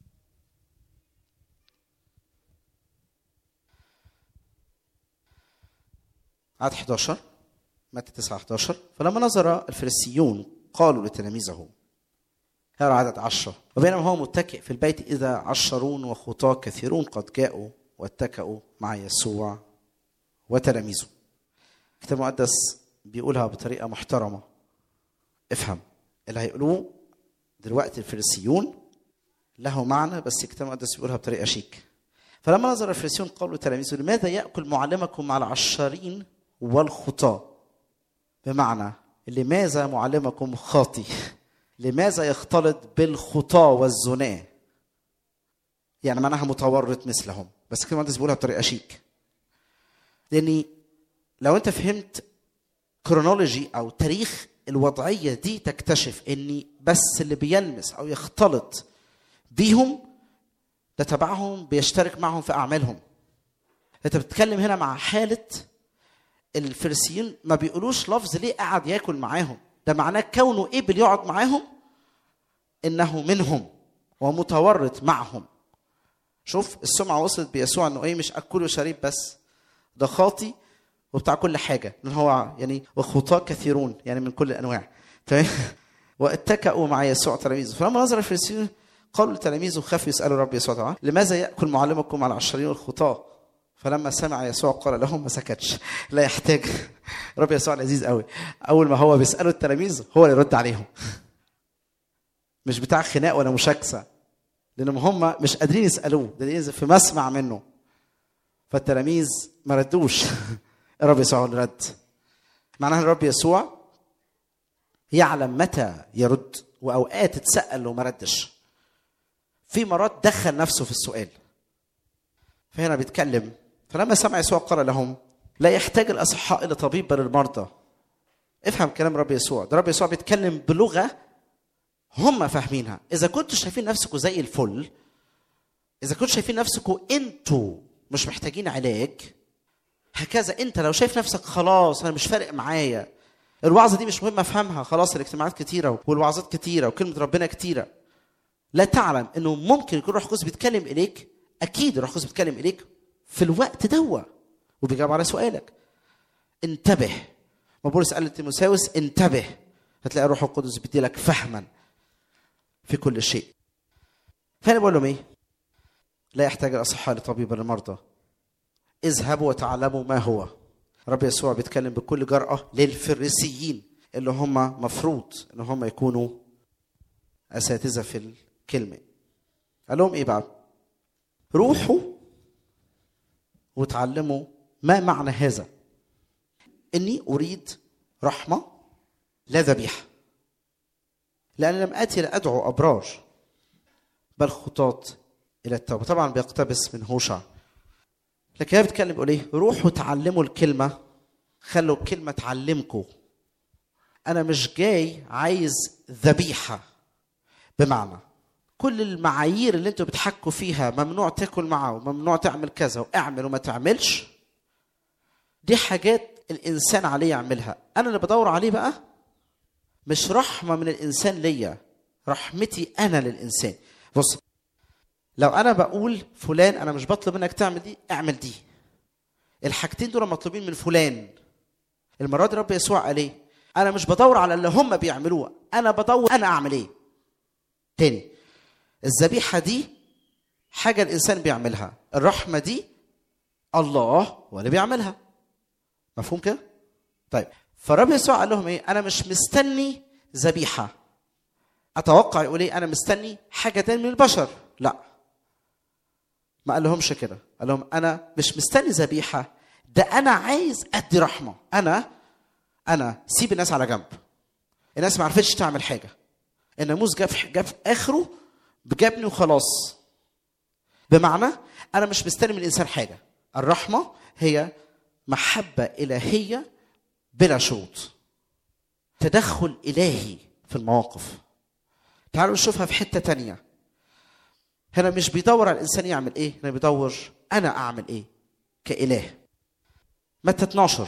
Speaker 2: عدد 11 متى 9 11 فلما نظر الفريسيون قالوا لتلاميذه هذا عدد عشرة وبينما هو متكئ في البيت إذا عشرون وخطاة كثيرون قد جاءوا واتكأوا مع يسوع وتلاميذه الكتاب المقدس بيقولها بطريقة محترمة افهم اللي هيقولوه دلوقتي الفريسيون له معنى بس الكتاب المقدس بيقولها بطريقة شيك فلما نظر الفريسيون قالوا لتلاميذه لماذا يأكل معلمكم مع العشارين والخطاة بمعنى لماذا معلمكم خاطي لماذا يختلط بالخطاة والزناة يعني معناها متورط مثلهم بس كده المهندس بيقولها بطريقة شيك لأني لو أنت فهمت كرونولوجي أو تاريخ الوضعية دي تكتشف أني بس اللي بيلمس أو يختلط بيهم ده تبعهم بيشترك معهم في أعمالهم أنت بتتكلم هنا مع حالة الفريسيين ما بيقولوش لفظ ليه قعد ياكل معاهم ده معناه كونه قبل يقعد معاهم انه منهم ومتورط معهم شوف السمعه وصلت بيسوع انه ايه مش اكل وشريب بس ده خاطي وبتاع كل حاجه لان هو يعني وخطاه كثيرون يعني من كل الانواع تمام واتكأوا مع يسوع تلاميذه فلما نظر الفريسيون قالوا لتلاميذه خافوا يسالوا الرب يسوع تعالى لماذا ياكل معلمكم على العشرين والخطاه فلما سمع يسوع قال لهم ما سكتش لا يحتاج رب يسوع لذيذ قوي اول ما هو بيسالوا التلاميذ هو اللي يرد عليهم مش بتاع خناق ولا مشاكسه لانهم هم مش قادرين يسالوه ده ينزل في مسمع منه فالتلاميذ ما ردوش الرب يسوع هو اللي رد معناها الرب يسوع يعلم متى يرد واوقات اتسال وما ردش في مرات دخل نفسه في السؤال فهنا بيتكلم فلما سمع يسوع قال لهم لا يحتاج الاصحاء الى طبيب بل المرضى افهم كلام رب يسوع ده رب يسوع بيتكلم بلغه هم فاهمينها اذا كنتوا شايفين نفسكم زي الفل اذا كنتوا شايفين نفسكم انتوا مش محتاجين علاج هكذا انت لو شايف نفسك خلاص انا مش فارق معايا الوعظه دي مش مهم افهمها خلاص الاجتماعات كتيره والوعظات كتيره وكلمه ربنا كتيره لا تعلم انه ممكن يكون روح القدس بيتكلم اليك اكيد روح القدس بيتكلم اليك في الوقت دوا وبيجاوب على سؤالك انتبه ما بولس قال لتيموساوس انتبه هتلاقي الروح القدس بيديلك فهما في كل شيء فانا بقول لهم ايه لا يحتاج الاصحاء لطبيب المرضى اذهبوا وتعلموا ما هو رب يسوع بيتكلم بكل جرأة للفريسيين اللي هم مفروض ان هم يكونوا اساتذه في الكلمه قال لهم ايه بقى روحوا وتعلموا ما معنى هذا اني اريد رحمه لا ذبيحه لان لم اتي لادعو ابرار بل خطاة الى التوبه طبعا بيقتبس من هوشع لكن هي بتتكلم بيقول ايه روحوا تعلموا الكلمه خلوا الكلمه تعلمكم انا مش جاي عايز ذبيحه بمعنى كل المعايير اللي انتوا بتحكوا فيها ممنوع تاكل معه وممنوع تعمل كذا واعمل وما تعملش دي حاجات الانسان عليه يعملها انا اللي بدور عليه بقى مش رحمه من الانسان ليا رحمتي انا للانسان بص لو انا بقول فلان انا مش بطلب منك تعمل دي اعمل دي الحاجتين دول مطلوبين من فلان المره دي رب يسوع قال ايه انا مش بدور على اللي هم بيعملوه انا بدور انا اعمل ايه تاني الذبيحه دي حاجه الانسان بيعملها الرحمه دي الله هو اللي بيعملها مفهوم كده طيب فالرب يسوع قال لهم ايه انا مش مستني ذبيحه اتوقع يقول ايه انا مستني حاجه تاني من البشر لا ما قال لهمش كده قال لهم انا مش مستني ذبيحه ده انا عايز ادي رحمه انا انا سيب الناس على جنب الناس ما عرفتش تعمل حاجه الناموس جاب جاب اخره جابني وخلاص بمعنى انا مش مستني من الانسان حاجه الرحمه هي محبه الهيه بلا شروط تدخل الهي في المواقف تعالوا نشوفها في حته تانية هنا مش بيدور على الانسان يعمل ايه هنا بيدور انا اعمل ايه كاله متى 12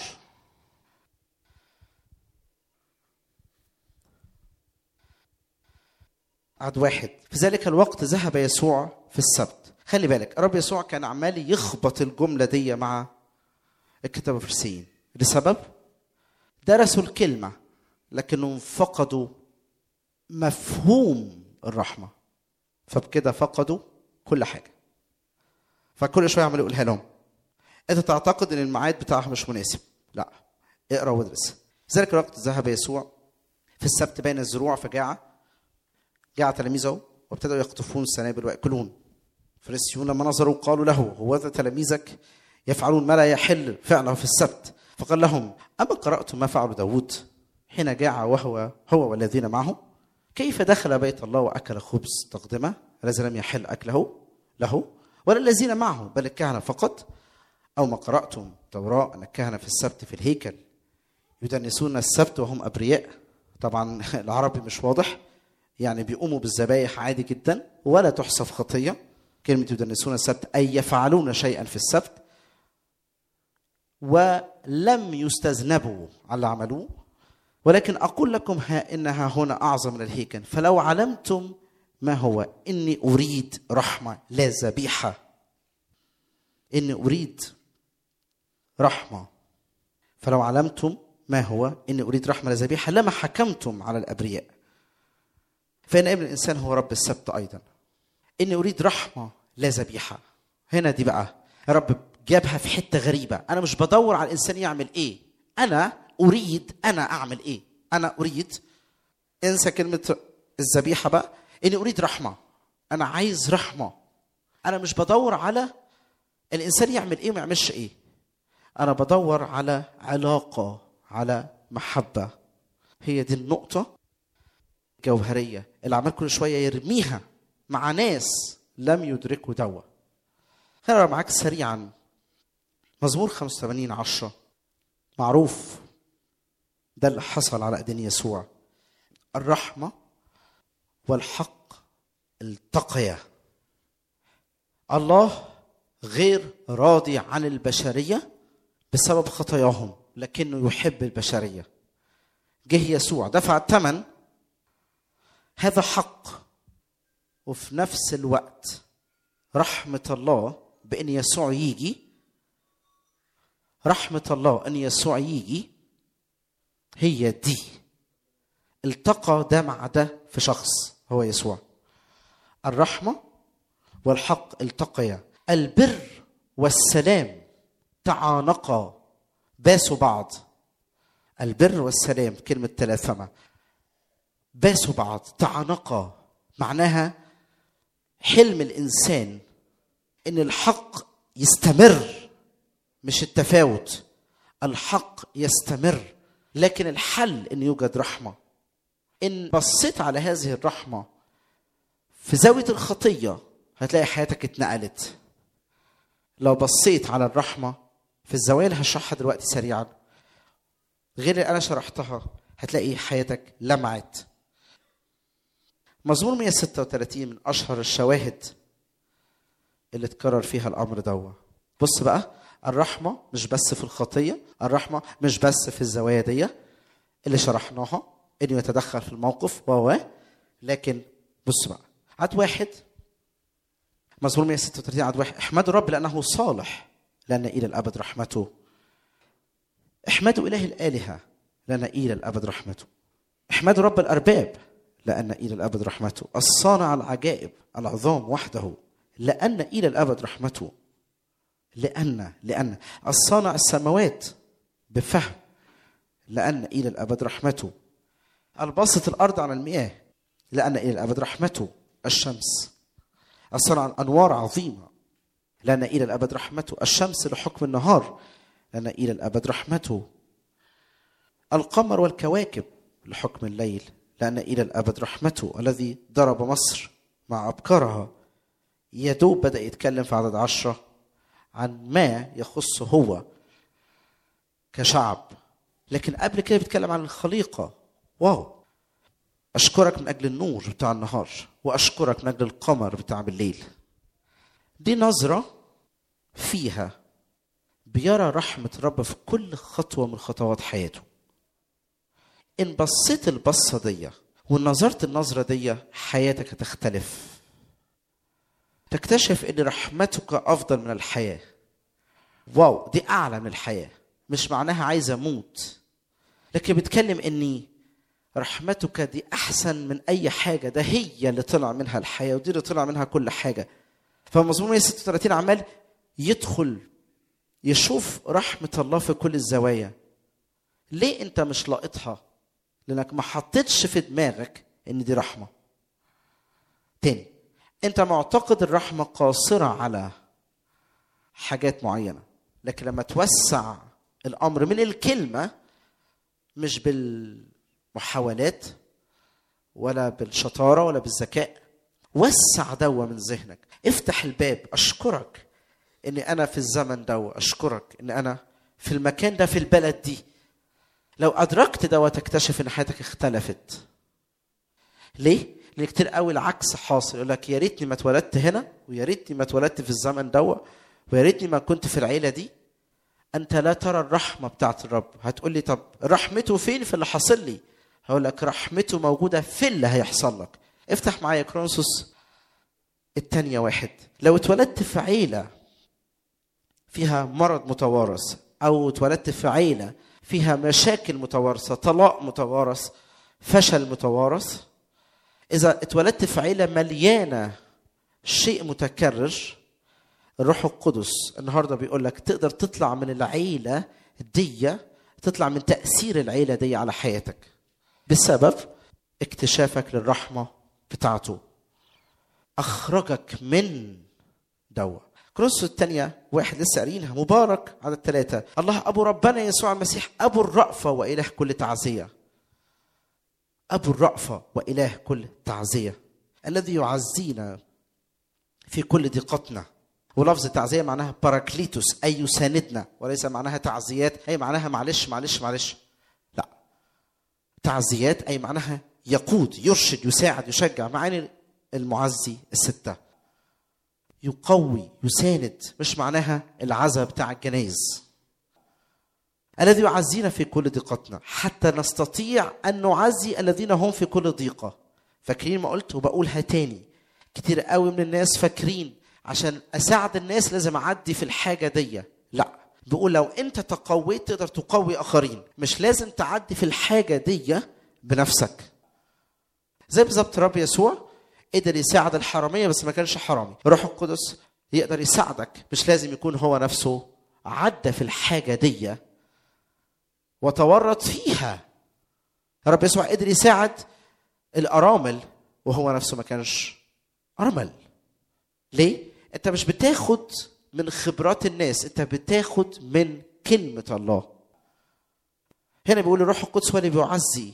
Speaker 2: عد واحد في ذلك الوقت ذهب يسوع في السبت خلي بالك الرب يسوع كان عمال يخبط الجملة دي مع الكتاب الفرسيين لسبب درسوا الكلمة لكنهم فقدوا مفهوم الرحمة فبكده فقدوا كل حاجة فكل شوية عمال يقولها لهم انت تعتقد ان الميعاد بتاعها مش مناسب لا اقرا وادرس ذلك الوقت ذهب يسوع في السبت بين الزروع فجاع جاء تلاميذه وابتدأوا يقطفون السنابل ويأكلون الفريسيون لما نظروا قالوا له هو ذا تلاميذك يفعلون ما لا يحل فعله في السبت فقال لهم أما قرأتم ما فعل داود حين جاع وهو هو والذين معه كيف دخل بيت الله وأكل خبز تقدمة الذي لم يحل أكله له ولا الذين معه بل الكهنة فقط أو ما قرأتم توراة أن الكهنة في السبت في الهيكل يدنسون السبت وهم أبرياء طبعا العربي مش واضح يعني بيقوموا بالذبايح عادي جدا ولا تحسب خطيه كلمه يدنسون السبت اي يفعلون شيئا في السبت ولم يستذنبوا على اللي عملوه ولكن اقول لكم ها انها هنا اعظم من الهيكل فلو علمتم ما هو اني اريد رحمه لا ذبيحه اني اريد رحمه فلو علمتم ما هو اني اريد رحمه لا ذبيحه لما حكمتم على الابرياء فإن ابن الإنسان هو رب السبت أيضا إني أريد رحمة لا ذبيحة هنا دي بقى رب جابها في حتة غريبة أنا مش بدور على الإنسان يعمل إيه أنا أريد أنا أعمل إيه أنا أريد انسى كلمة الذبيحة بقى إني أريد رحمة أنا عايز رحمة أنا مش بدور على الإنسان يعمل إيه وما يعملش إيه انا بدور على علاقه على محبه هي دي النقطه الجوهريه اللي عمال كل شويه يرميها مع ناس لم يدركوا دوا هقرا معاك سريعا مزمور 85 10 معروف ده اللي حصل على ايدين يسوع الرحمه والحق التقيا الله غير راضي عن البشريه بسبب خطاياهم لكنه يحب البشريه جه يسوع دفع الثمن هذا حق وفي نفس الوقت رحمه الله بان يسوع يجي رحمه الله ان يسوع يجي هي دي التقى ده مع ده في شخص هو يسوع الرحمه والحق التقيا البر والسلام تعانقا باسوا بعض البر والسلام كلمة تلاثمة باسوا بعض تعانقا معناها حلم الإنسان إن الحق يستمر مش التفاوت الحق يستمر لكن الحل إن يوجد رحمة إن بصيت على هذه الرحمة في زاوية الخطية هتلاقي حياتك اتنقلت لو بصيت على الرحمة في الزوايا اللي هشرحها دلوقتي سريعا غير اللي أنا شرحتها هتلاقي حياتك لمعت مزمور 136 من أشهر الشواهد اللي اتكرر فيها الأمر دوا بص بقى الرحمة مش بس في الخطية الرحمة مش بس في الزوايا دي اللي شرحناها انه يتدخل في الموقف و لكن بص بقى عد واحد مزمور 136 عد واحد احمدوا الرب لانه صالح لان الى الابد رحمته احمدوا اله الالهه لان الى الابد رحمته احمدوا رب الارباب لان الى الابد رحمته الصانع العجائب العظام وحده لان الى الابد رحمته لان لان الصانع السماوات بفهم لان الى الابد رحمته الباسط الارض على المياه لان الى الابد رحمته الشمس الصنع انوار عظيمه لان الى الابد رحمته الشمس لحكم النهار لان الى الابد رحمته القمر والكواكب لحكم الليل لان الى الابد رحمته الذي ضرب مصر مع ابكارها يدوب بدا يتكلم في عدد عشرة عن ما يخص هو كشعب لكن قبل كده بيتكلم عن الخليقه واو اشكرك من اجل النور بتاع النهار واشكرك من اجل القمر بتاع بالليل دي نظره فيها بيرى رحمه الرب في كل خطوه من خطوات حياته ان بصيت البصه دي ونظرت النظره دي حياتك هتختلف تكتشف ان رحمتك افضل من الحياه واو دي اعلى من الحياه مش معناها عايز اموت لكن بتكلم اني رحمتك دي احسن من اي حاجه ده هي اللي طلع منها الحياه ودي اللي طلع منها كل حاجه فمزمور 136 عمال يدخل يشوف رحمه الله في كل الزوايا ليه انت مش لاقطها لانك ما حطيتش في دماغك ان دي رحمه تاني انت معتقد الرحمه قاصره على حاجات معينه لكن لما توسع الامر من الكلمه مش بالمحاولات ولا بالشطاره ولا بالذكاء وسع دوا من ذهنك افتح الباب اشكرك ان انا في الزمن دوا اشكرك ان انا في المكان ده في البلد دي لو ادركت دوا تكتشف ان حياتك اختلفت ليه لان كتير قوي العكس حاصل يقول لك يا ريتني ما اتولدت هنا ويا ريتني ما اتولدت في الزمن دوا ويا ريتني ما كنت في العيله دي انت لا ترى الرحمه بتاعت الرب هتقول لي طب رحمته فين في اللي حاصل لي هقول لك رحمته موجوده في اللي هيحصل لك افتح معايا كرونسوس التانية واحد لو اتولدت في عيلة فيها مرض متوارث أو اتولدت في عيلة فيها مشاكل متوارثة طلاق متوارث فشل متوارث إذا اتولدت في عيلة مليانة شيء متكرر الروح القدس النهارده بيقول لك تقدر تطلع من العيله دي تطلع من تاثير العيله دي على حياتك بسبب اكتشافك للرحمه بتاعته اخرجك من دوا كورنثوس الثانية واحد لسه قارينها مبارك على الثلاثة الله أبو ربنا يسوع المسيح أبو الرأفة وإله كل تعزية أبو الرأفة وإله كل تعزية الذي يعزينا في كل ضيقتنا ولفظ تعزية معناها باراكليتوس أي يساندنا وليس معناها تعزيات أي معناها معلش معلش معلش لا تعزيات أي معناها يقود يرشد يساعد يشجع معاني المعزي الستة يقوي يساند مش معناها العزا بتاع الجنايز الذي يعزينا في كل ضيقتنا حتى نستطيع أن نعزي الذين هم في كل ضيقة فاكرين ما قلت وبقولها تاني كتير قوي من الناس فاكرين عشان أساعد الناس لازم أعدي في الحاجة دي لا بيقول لو أنت تقويت تقدر تقوي آخرين مش لازم تعدي في الحاجة دي بنفسك زي بالظبط رب يسوع قدر يساعد الحرامية بس ما كانش حرامي الروح القدس يقدر يساعدك مش لازم يكون هو نفسه عدى في الحاجة دي وتورط فيها رب يسوع قدر يساعد الأرامل وهو نفسه ما كانش أرمل ليه؟ أنت مش بتاخد من خبرات الناس أنت بتاخد من كلمة الله هنا بيقول الروح القدس هو اللي بيعزي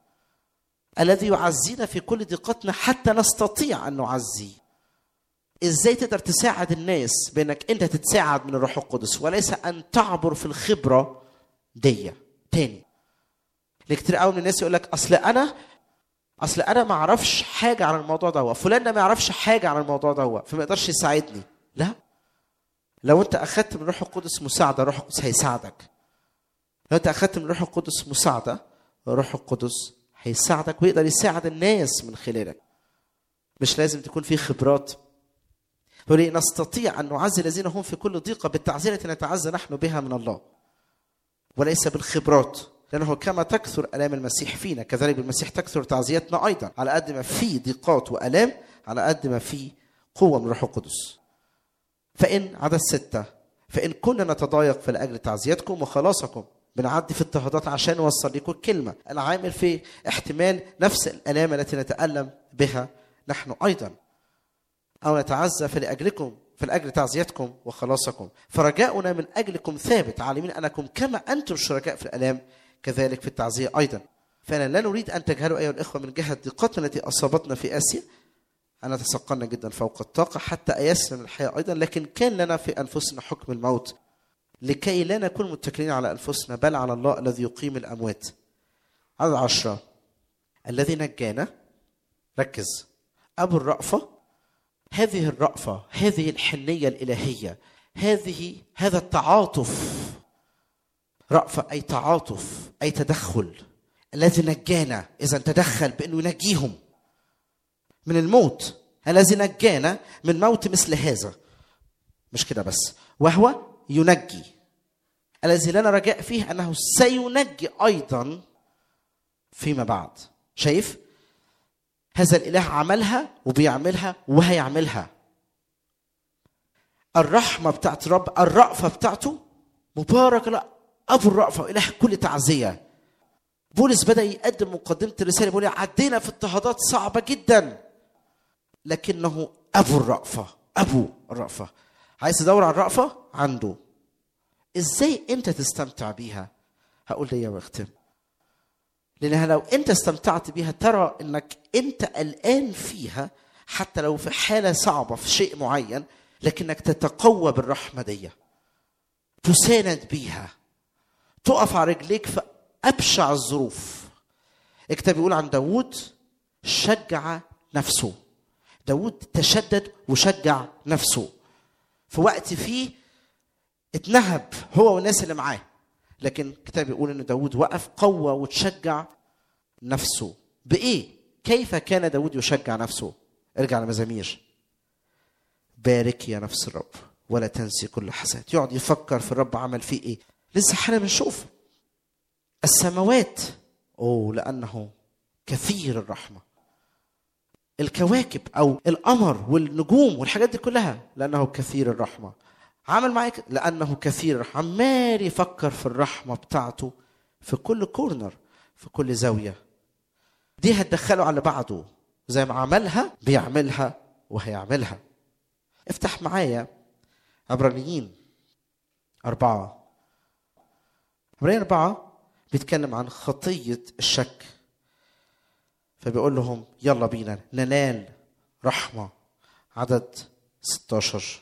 Speaker 2: الذي يعزينا في كل ضيقتنا حتى نستطيع ان نعزي ازاي تقدر تساعد الناس بانك انت تتساعد من الروح القدس وليس ان تعبر في الخبره دي تاني كتير قوي من الناس يقول لك اصل انا اصل انا ما اعرفش حاجه عن الموضوع ده فلان ده ما يعرفش حاجه عن الموضوع ده فما يقدرش يساعدني لا لو انت اخذت من الروح القدس مساعده الروح القدس هيساعدك لو انت اخذت من الروح القدس مساعده الروح القدس هيساعدك ويقدر يساعد الناس من خلالك مش لازم تكون في خبرات ولي نستطيع أن نعزي الذين هم في كل ضيقة بالتعزية التي نتعزى نحن بها من الله وليس بالخبرات لأنه كما تكثر آلام المسيح فينا كذلك بالمسيح تكثر تعزيتنا أيضا على قد ما في ضيقات وآلام على قد ما في قوة من الروح القدس فإن عدد ستة فإن كنا نتضايق فلأجل تعزيتكم وخلاصكم بنعدي في اضطهادات عشان نوصل لكم الكلمة أنا عامل في احتمال نفس الآلام التي نتألم بها نحن أيضا أو نتعزى فلأجلكم فلأجل تعزيتكم وخلاصكم فرجاؤنا من أجلكم ثابت عالمين أنكم كما أنتم شركاء في الآلام كذلك في التعزية أيضا فأنا لا نريد أن تجهلوا أيها الإخوة من جهة ضيقتنا التي أصابتنا في آسيا أنا تثقلنا جدا فوق الطاقة حتى أيسنا من الحياة أيضا لكن كان لنا في أنفسنا حكم الموت لكي لا نكون متكلين على أنفسنا بل على الله الذي يقيم الأموات عدد عشرة الذي نجانا ركز أبو الرأفة هذه الرأفة هذه الحنية الإلهية هذه هذا التعاطف رأفة أي تعاطف أي تدخل الذي نجانا إذا تدخل بأنه ينجيهم من الموت الذي نجانا من موت مثل هذا مش كده بس وهو ينجي الذي لنا رجاء فيه انه سينجي ايضا فيما بعد شايف هذا الاله عملها وبيعملها وهيعملها الرحمه بتاعت رب الرأفه بتاعته مبارك لا ابو الرأفه اله كل تعزيه بولس بدا يقدم مقدمه الرساله بيقول عدينا في اضطهادات صعبه جدا لكنه ابو الرأفه ابو الرأفه عايز تدور على الرأفه عنده ازاي انت تستمتع بيها هقول لي واختم لانها لو انت استمتعت بيها ترى انك انت قلقان فيها حتى لو في حاله صعبه في شيء معين لكنك تتقوى بالرحمه دي تساند بيها تقف على رجليك في ابشع الظروف الكتاب بيقول عن داوود شجع نفسه داوود تشدد وشجع نفسه في وقت فيه اتنهب هو والناس اللي معاه لكن الكتاب يقول ان داود وقف قوة وتشجع نفسه بايه كيف كان داود يشجع نفسه ارجع لمزامير بارك يا نفس الرب ولا تنسي كل حسنات يقعد يفكر في الرب عمل فيه ايه لسه احنا بنشوف السماوات اوه لانه كثير الرحمه الكواكب او القمر والنجوم والحاجات دي كلها لانه كثير الرحمه عمل معاك لانه كثير عمال يفكر في الرحمه بتاعته في كل كورنر في كل زاويه دي هتدخله على بعضه زي ما عملها بيعملها وهيعملها افتح معايا عبرانيين أربعة عبرانيين أربعة بيتكلم عن خطية الشك فبيقول لهم يلا بينا ننال رحمة عدد 16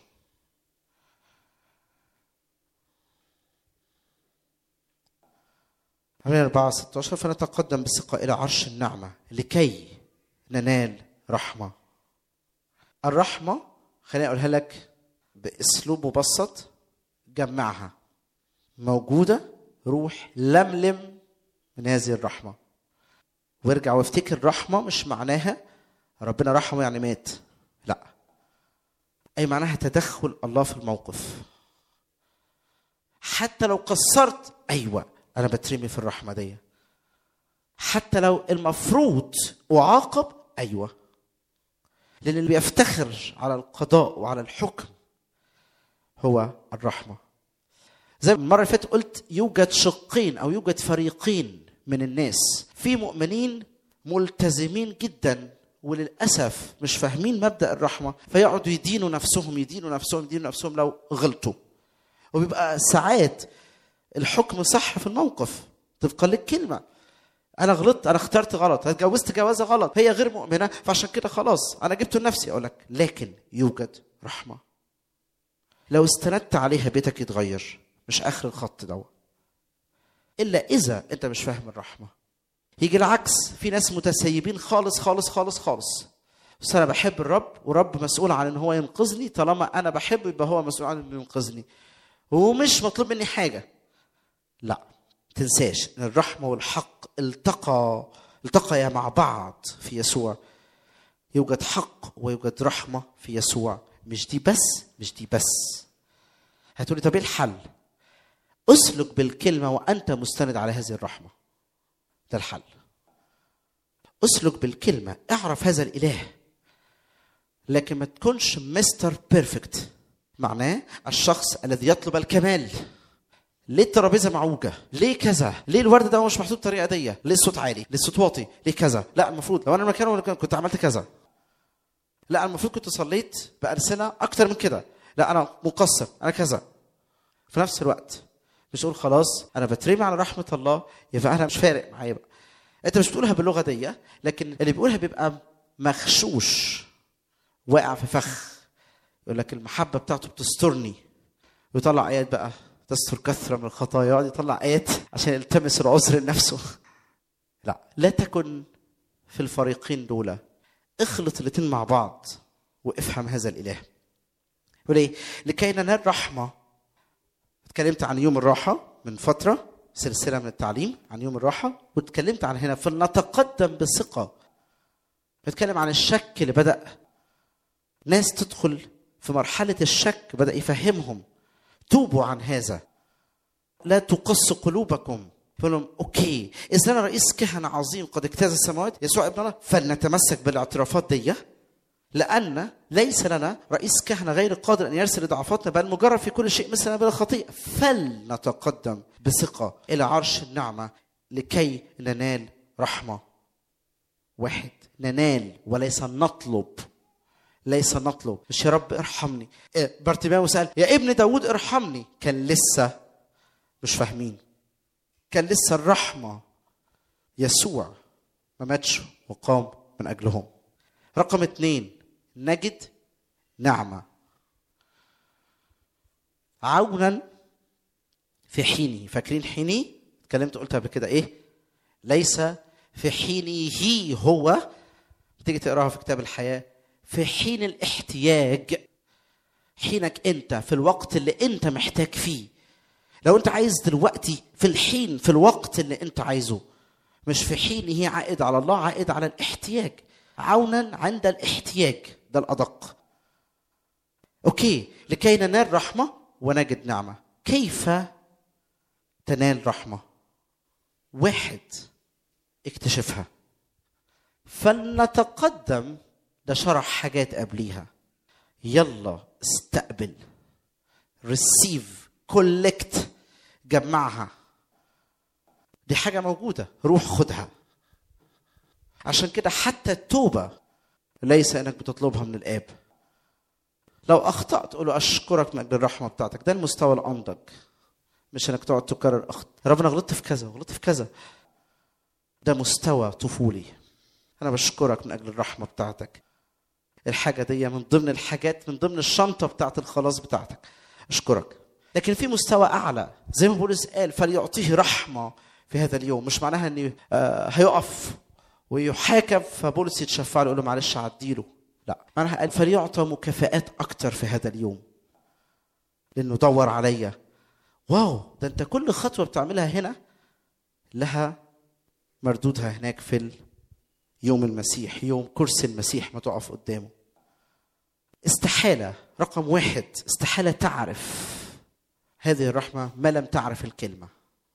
Speaker 2: عبرانيين 4 16 فنتقدم بثقة إلى عرش النعمة لكي ننال رحمة الرحمة خليني أقولها لك بأسلوب مبسط جمعها موجودة روح لملم من هذه الرحمة وارجع وافتكر رحمة مش معناها ربنا رحمه يعني مات لا أي معناها تدخل الله في الموقف حتى لو قصرت أيوة أنا بترمي في الرحمة دي حتى لو المفروض أعاقب أيوة لأن اللي بيفتخر على القضاء وعلى الحكم هو الرحمة زي المرة اللي فاتت قلت يوجد شقين أو يوجد فريقين من الناس في مؤمنين ملتزمين جدا وللأسف مش فاهمين مبدأ الرحمة فيقعدوا يدينوا نفسهم يدينوا نفسهم يدينوا نفسهم لو غلطوا وبيبقى ساعات الحكم صح في الموقف طبقا للكلمة أنا غلطت أنا اخترت غلط اتجوزت جوازة غلط هي غير مؤمنة فعشان كده خلاص أنا جبته لنفسي أقول لك لكن يوجد رحمة لو استندت عليها بيتك يتغير مش اخر الخط دوت الا اذا انت مش فاهم الرحمه يجي العكس في ناس متسيبين خالص خالص خالص خالص بس انا بحب الرب ورب مسؤول عن ان هو ينقذني طالما انا بحبه يبقى هو مسؤول عن انه ينقذني ومش مطلوب مني حاجه لا تنساش ان الرحمه والحق التقى التقيا مع بعض في يسوع يوجد حق ويوجد رحمه في يسوع مش دي بس مش دي بس هتقولي طب ايه الحل اسلك بالكلمه وانت مستند على هذه الرحمه ده الحل اسلك بالكلمه اعرف هذا الاله لكن ما تكونش مستر بيرفكت معناه الشخص الذي يطلب الكمال ليه الترابيزه معوجه؟ ليه كذا؟ ليه الورد ده مش محطوط بطريقه دي؟ ليه الصوت عالي؟ ليه الصوت واطي؟ ليه كذا؟ لا المفروض لو انا مكانه كنت عملت كذا. لا أنا المفروض كنت صليت بألسنة أكتر من كده لا أنا مقصر أنا كذا في نفس الوقت مش أقول خلاص أنا بترمي على رحمة الله يبقى أنا مش فارق معايا بقى أنت مش بتقولها باللغة دي لكن اللي بيقولها بيبقى مغشوش واقع في فخ يقول لك المحبة بتاعته بتسترني ويطلع آيات بقى تستر كثرة من الخطايا يقعد يطلع آيات عشان يلتمس العذر لنفسه لا لا تكن في الفريقين دول اخلط الاتنين مع بعض وافهم هذا الاله يقول ايه لكي ننال رحمه اتكلمت عن يوم الراحه من فتره سلسله من التعليم عن يوم الراحه واتكلمت عن هنا فلنتقدم بثقه بتكلم عن الشك اللي بدا ناس تدخل في مرحله الشك بدا يفهمهم توبوا عن هذا لا تقص قلوبكم فقال لهم اوكي اذا انا رئيس كهنه عظيم قد اجتاز السماوات يسوع ابن الله فلنتمسك بالاعترافات دي لان ليس لنا رئيس كهنه غير قادر ان يرسل ضعفاتنا بل مجرد في كل شيء مثلنا بلا خطيئه فلنتقدم بثقه الى عرش النعمه لكي ننال رحمه واحد ننال وليس نطلب ليس نطلب مش يا رب ارحمني إيه بارتيماوس قال يا ابن داود ارحمني كان لسه مش فاهمين كان لسه الرحمة يسوع ما ماتش وقام من أجلهم رقم اثنين نجد نعمة عونا في حينه فاكرين حينه اتكلمت قلت قبل كده ايه ليس في حينه هو تيجي تقراها في كتاب الحياة في حين الاحتياج حينك انت في الوقت اللي انت محتاج فيه لو انت عايز دلوقتي في الحين في الوقت اللي انت عايزه مش في حين هي عائد على الله عائد على الاحتياج عونا عند الاحتياج ده الادق اوكي لكي ننال رحمه ونجد نعمه كيف تنال رحمه واحد اكتشفها فلنتقدم ده شرح حاجات قبليها يلا استقبل ريسيف كولكت جمعها دي حاجه موجوده روح خدها عشان كده حتى التوبه ليس انك بتطلبها من الاب لو اخطات قول له اشكرك من اجل الرحمه بتاعتك ده المستوى الانضج مش انك تقعد تكرر اخت يا رب انا غلطت في كذا وغلطت في كذا ده مستوى طفولي انا بشكرك من اجل الرحمه بتاعتك الحاجه دي من ضمن الحاجات من ضمن الشنطه بتاعت الخلاص بتاعتك اشكرك لكن في مستوى اعلى زي ما بولس قال فليعطيه رحمه في هذا اليوم مش معناها ان آه، هيقف ويحاكم فبولس يتشفع له يقول له معلش عديله لا معناها قال فليعطى مكافآت اكتر في هذا اليوم لانه دور عليا واو ده انت كل خطوه بتعملها هنا لها مردودها هناك في يوم المسيح يوم كرسي المسيح ما تقف قدامه استحالة رقم واحد استحالة تعرف هذه الرحمة ما لم تعرف الكلمة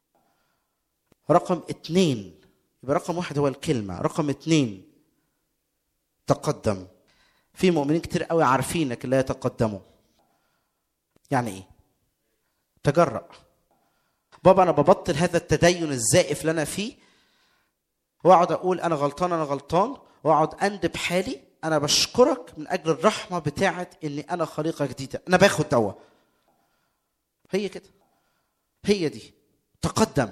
Speaker 2: رقم اتنين يبقى رقم واحد هو الكلمة رقم اتنين تقدم في مؤمنين كتير قوي عارفين لكن لا يتقدموا يعني ايه تجرأ بابا انا ببطل هذا التدين الزائف اللي انا فيه واقعد اقول انا غلطان انا غلطان واقعد اندب حالي انا بشكرك من اجل الرحمه بتاعت اني انا خليقه جديده انا باخد دواء هي كده هي دي تقدم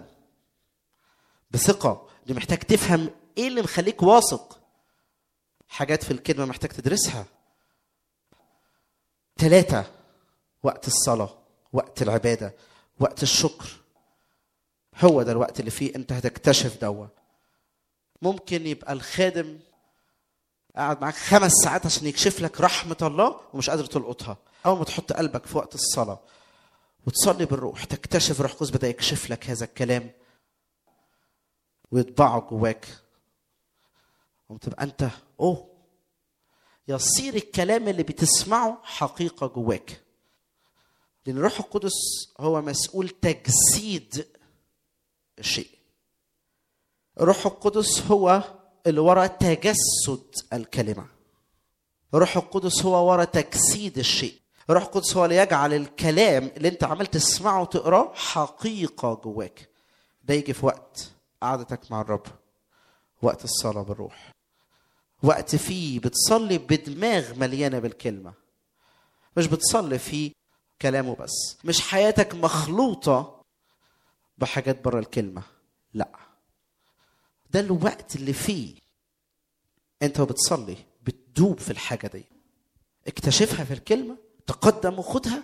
Speaker 2: بثقه دي محتاج تفهم ايه اللي مخليك واثق حاجات في الكلمه محتاج تدرسها ثلاثة وقت الصلاة وقت العبادة وقت الشكر هو ده الوقت اللي فيه انت هتكتشف دوا ممكن يبقى الخادم قاعد معاك خمس ساعات عشان يكشف لك رحمة الله ومش قادر تلقطها أول ما تحط قلبك في وقت الصلاة وتصلي بالروح تكتشف روح قدس بدأ يكشف لك هذا الكلام ويطبعه جواك وتبقى أنت أوه يصير الكلام اللي بتسمعه حقيقة جواك لأن الروح القدس هو مسؤول تجسيد الشيء الروح القدس هو اللي ورا تجسد الكلمة الروح القدس هو ورا تجسيد الشيء الروح القدس هو اللي يجعل الكلام اللي انت عمال تسمعه وتقراه حقيقة جواك ده يجي في وقت قعدتك مع الرب وقت الصلاة بالروح وقت فيه بتصلي بدماغ مليانة بالكلمة مش بتصلي فيه كلامه بس مش حياتك مخلوطة بحاجات بره الكلمة لا ده الوقت اللي فيه انت وبتصلي بتدوب في الحاجة دي اكتشفها في الكلمة تقدم وخدها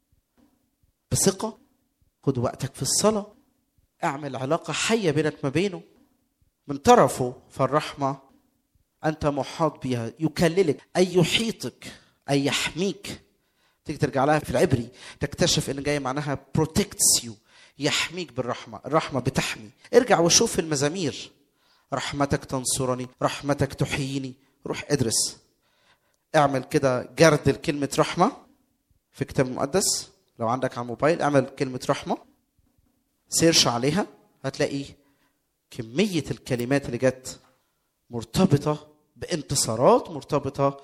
Speaker 2: بثقة خد وقتك في الصلاة اعمل علاقة حية بينك ما بينه من طرفه فالرحمة أنت محاط بها يكللك أي يحيطك أي يحميك تيجي ترجع لها في العبري تكتشف ان جاي معناها protects you يحميك بالرحمه الرحمه بتحمي ارجع وشوف المزامير رحمتك تنصرني رحمتك تحييني روح ادرس اعمل كده جرد لكلمه رحمه في الكتاب المقدس لو عندك على الموبايل اعمل كلمه رحمه سيرش عليها هتلاقي كميه الكلمات اللي جت مرتبطه بانتصارات مرتبطه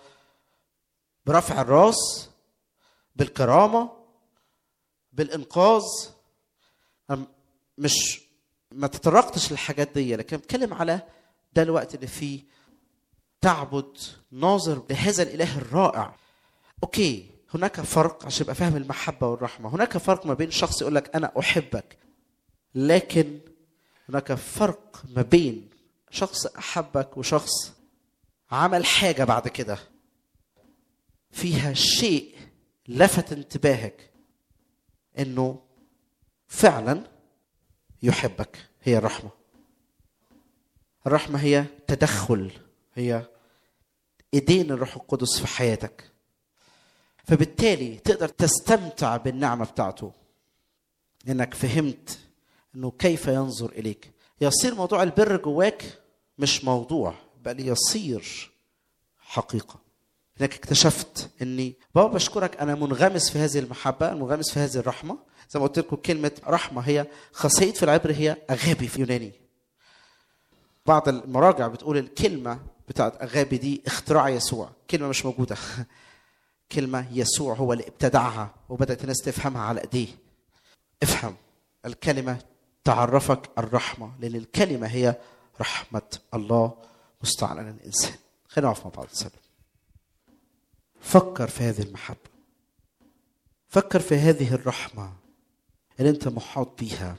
Speaker 2: برفع الراس بالكرامه بالانقاذ أنا مش ما تطرقتش للحاجات دي لكن بتكلم على ده الوقت اللي فيه تعبد ناظر لهذا الاله الرائع اوكي هناك فرق عشان يبقى فاهم المحبه والرحمه هناك فرق ما بين شخص يقول لك انا احبك لكن هناك فرق ما بين شخص احبك وشخص عمل حاجه بعد كده فيها شيء لفت انتباهك انه فعلا يحبك هي الرحمه الرحمه هي تدخل هي ايدين الروح القدس في حياتك فبالتالي تقدر تستمتع بالنعمه بتاعته انك فهمت انه كيف ينظر اليك يصير موضوع البر جواك مش موضوع بل يصير حقيقه انك اكتشفت اني بابا بشكرك انا منغمس في هذه المحبه منغمس في هذه الرحمه زي ما قلت لكم كلمه رحمه هي خاصيه في العبر هي اغابي في اليوناني بعض المراجع بتقول الكلمه بتاعت اغابي دي اختراع يسوع كلمه مش موجوده كلمه يسوع هو اللي ابتدعها وبدات الناس تفهمها على ايديه افهم الكلمه تعرفك الرحمه لان الكلمه هي رحمه الله مستعلنا الانسان خلينا نقف مع بعض نسلم فكر في هذه المحبة فكر في هذه الرحمة اللي أنت محاط بيها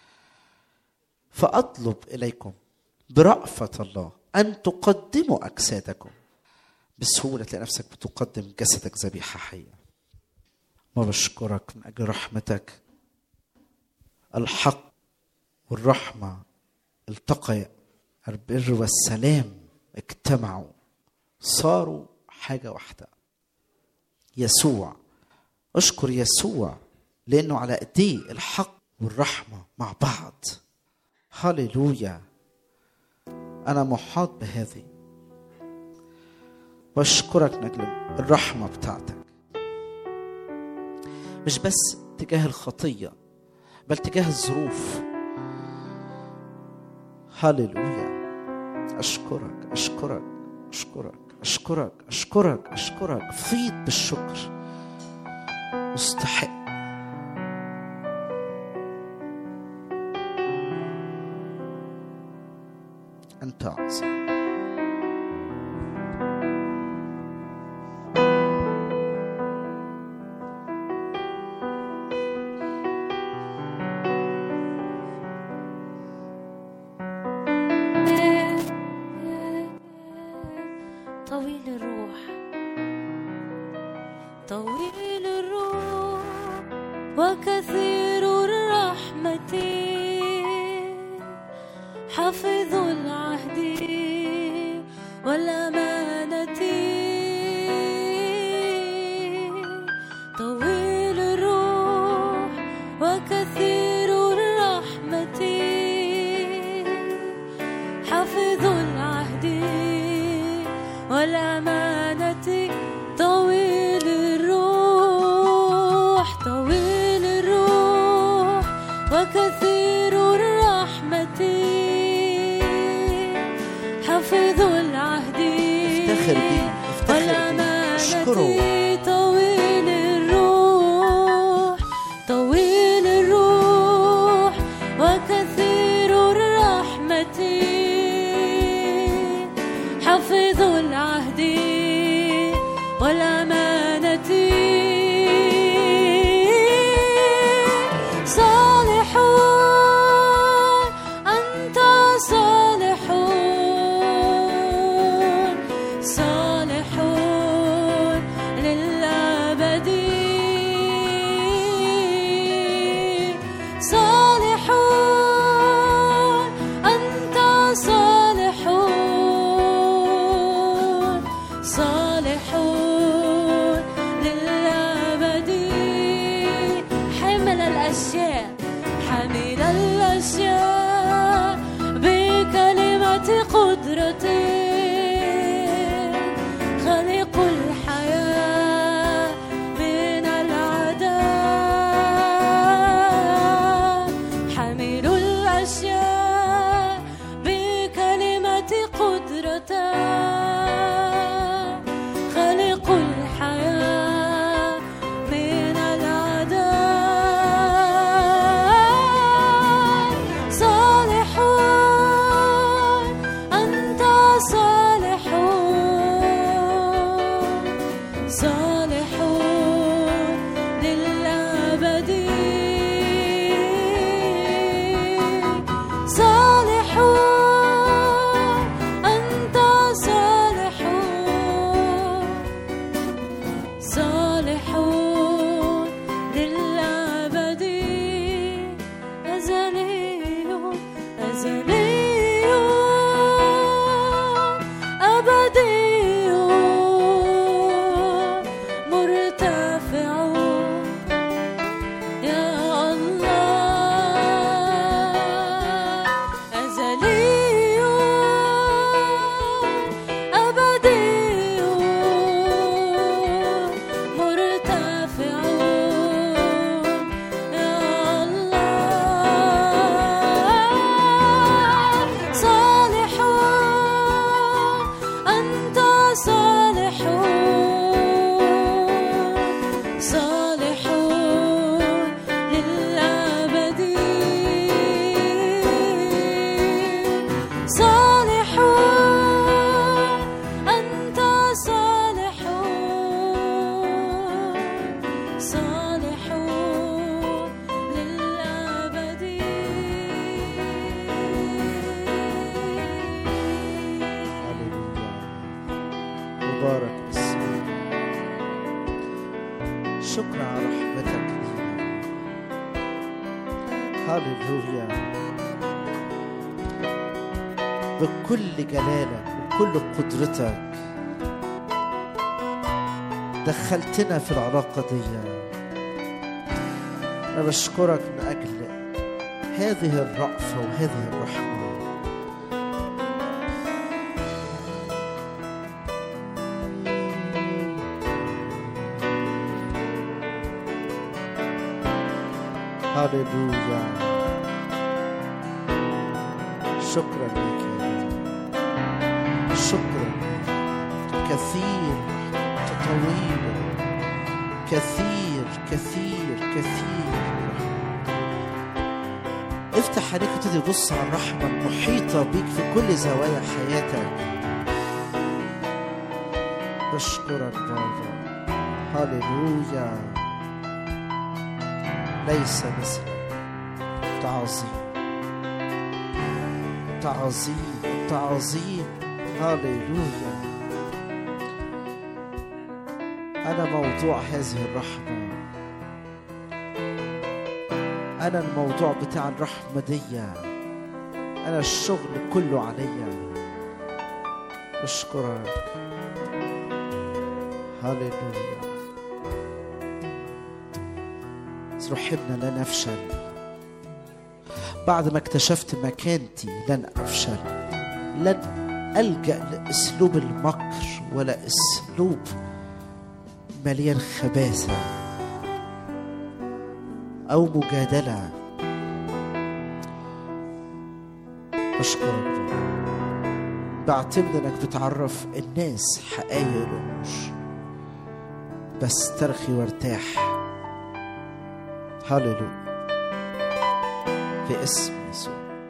Speaker 2: فأطلب إليكم برأفة الله أن تقدموا أجسادكم بسهولة تلاقي نفسك بتقدم جسدك ذبيحة حية ما بشكرك من أجل رحمتك الحق والرحمة التقيا البر والسلام اجتمعوا صاروا حاجة واحدة يسوع اشكر يسوع لأنه على ايديه الحق والرحمة مع بعض هللويا أنا محاط بهذه واشكرك من أجل الرحمة بتاعتك مش بس تجاه الخطية بل تجاه الظروف هللويا أشكرك أشكرك أشكرك أشكرك أشكرك أشكرك فيض بالشكر مستحق أنت أعظم
Speaker 3: طويل الروح طويل الروح وكثير الرحمة حافظ العهد والأمانة طويل الروح وكثير الرحمة حافظ العهد والأمانة طويل الروح طويل الروح وكثير الرحمة حافظ العهد
Speaker 2: افتخر بيه افتخر بيه اشكره
Speaker 3: والأمانة طويل الروح طويل الروح وكثير الرحمة حفظ العهد والأمانة صالحون أنت صالحون صالحون للأبد صالحون أنت صالحون صالحون للأبد حمل الأشياء حمل الأشياء بكلمة قدرته خلق الحياة من العدم حمل الأشياء بكلمة قدرته خلق الحياة من العدم
Speaker 2: مبارك اسمك شكرا على رحمتك لينا هللويا بكل جلالك وكل قدرتك دخلتنا في العلاقة دي أنا بشكرك من أجل هذه الرأفة وهذه الرحمة هللويا شكرا لك يا رب. شكرا كثير طويل كثير كثير كثير افتح عليك وابتدي تبص على الرحمة المحيطة بيك في كل زوايا حياتك بشكرك بابا هللويا ليس مثلك تعظيم تعظيم تعظيم هللويا أنا موضوع هذه الرحمة أنا الموضوع بتاع الرحمة دي أنا الشغل كله عليا أشكرك هللويا رحمنا لا نفشل بعد ما اكتشفت مكانتي لن أفشل لن ألجأ لأسلوب المكر ولا أسلوب مليان خباثة أو مجادلة أشكرك بابا. بعتمد إنك بتعرف الناس حقايق الأمور بسترخي وارتاح هللويا في اسم يسوع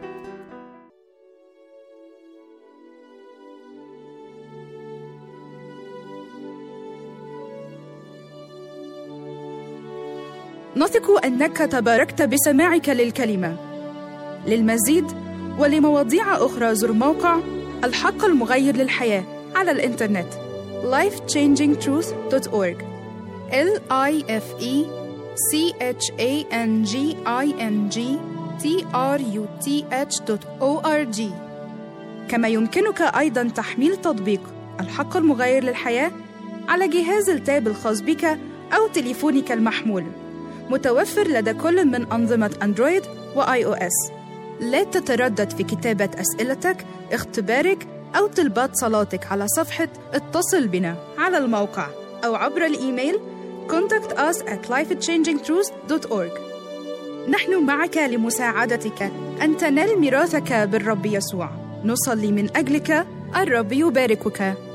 Speaker 1: نثق انك تباركت بسماعك للكلمه للمزيد ولمواضيع اخرى زر موقع الحق المغير للحياه على الانترنت lifechangingtruth.org l i f e c h a n g i n g t r u t h o r g كما يمكنك ايضا تحميل تطبيق الحق المغير للحياه على جهاز التاب الخاص بك او تليفونك المحمول متوفر لدى كل من أنظمة أندرويد وآي أو إس. لا تتردد في كتابة أسئلتك، اختبارك أو طلبات صلاتك على صفحة اتصل بنا على الموقع أو عبر الإيميل contact us at lifechangingtruth.org نحن معك لمساعدتك أن تنال ميراثك بالرب يسوع نصلي من أجلك الرب يباركك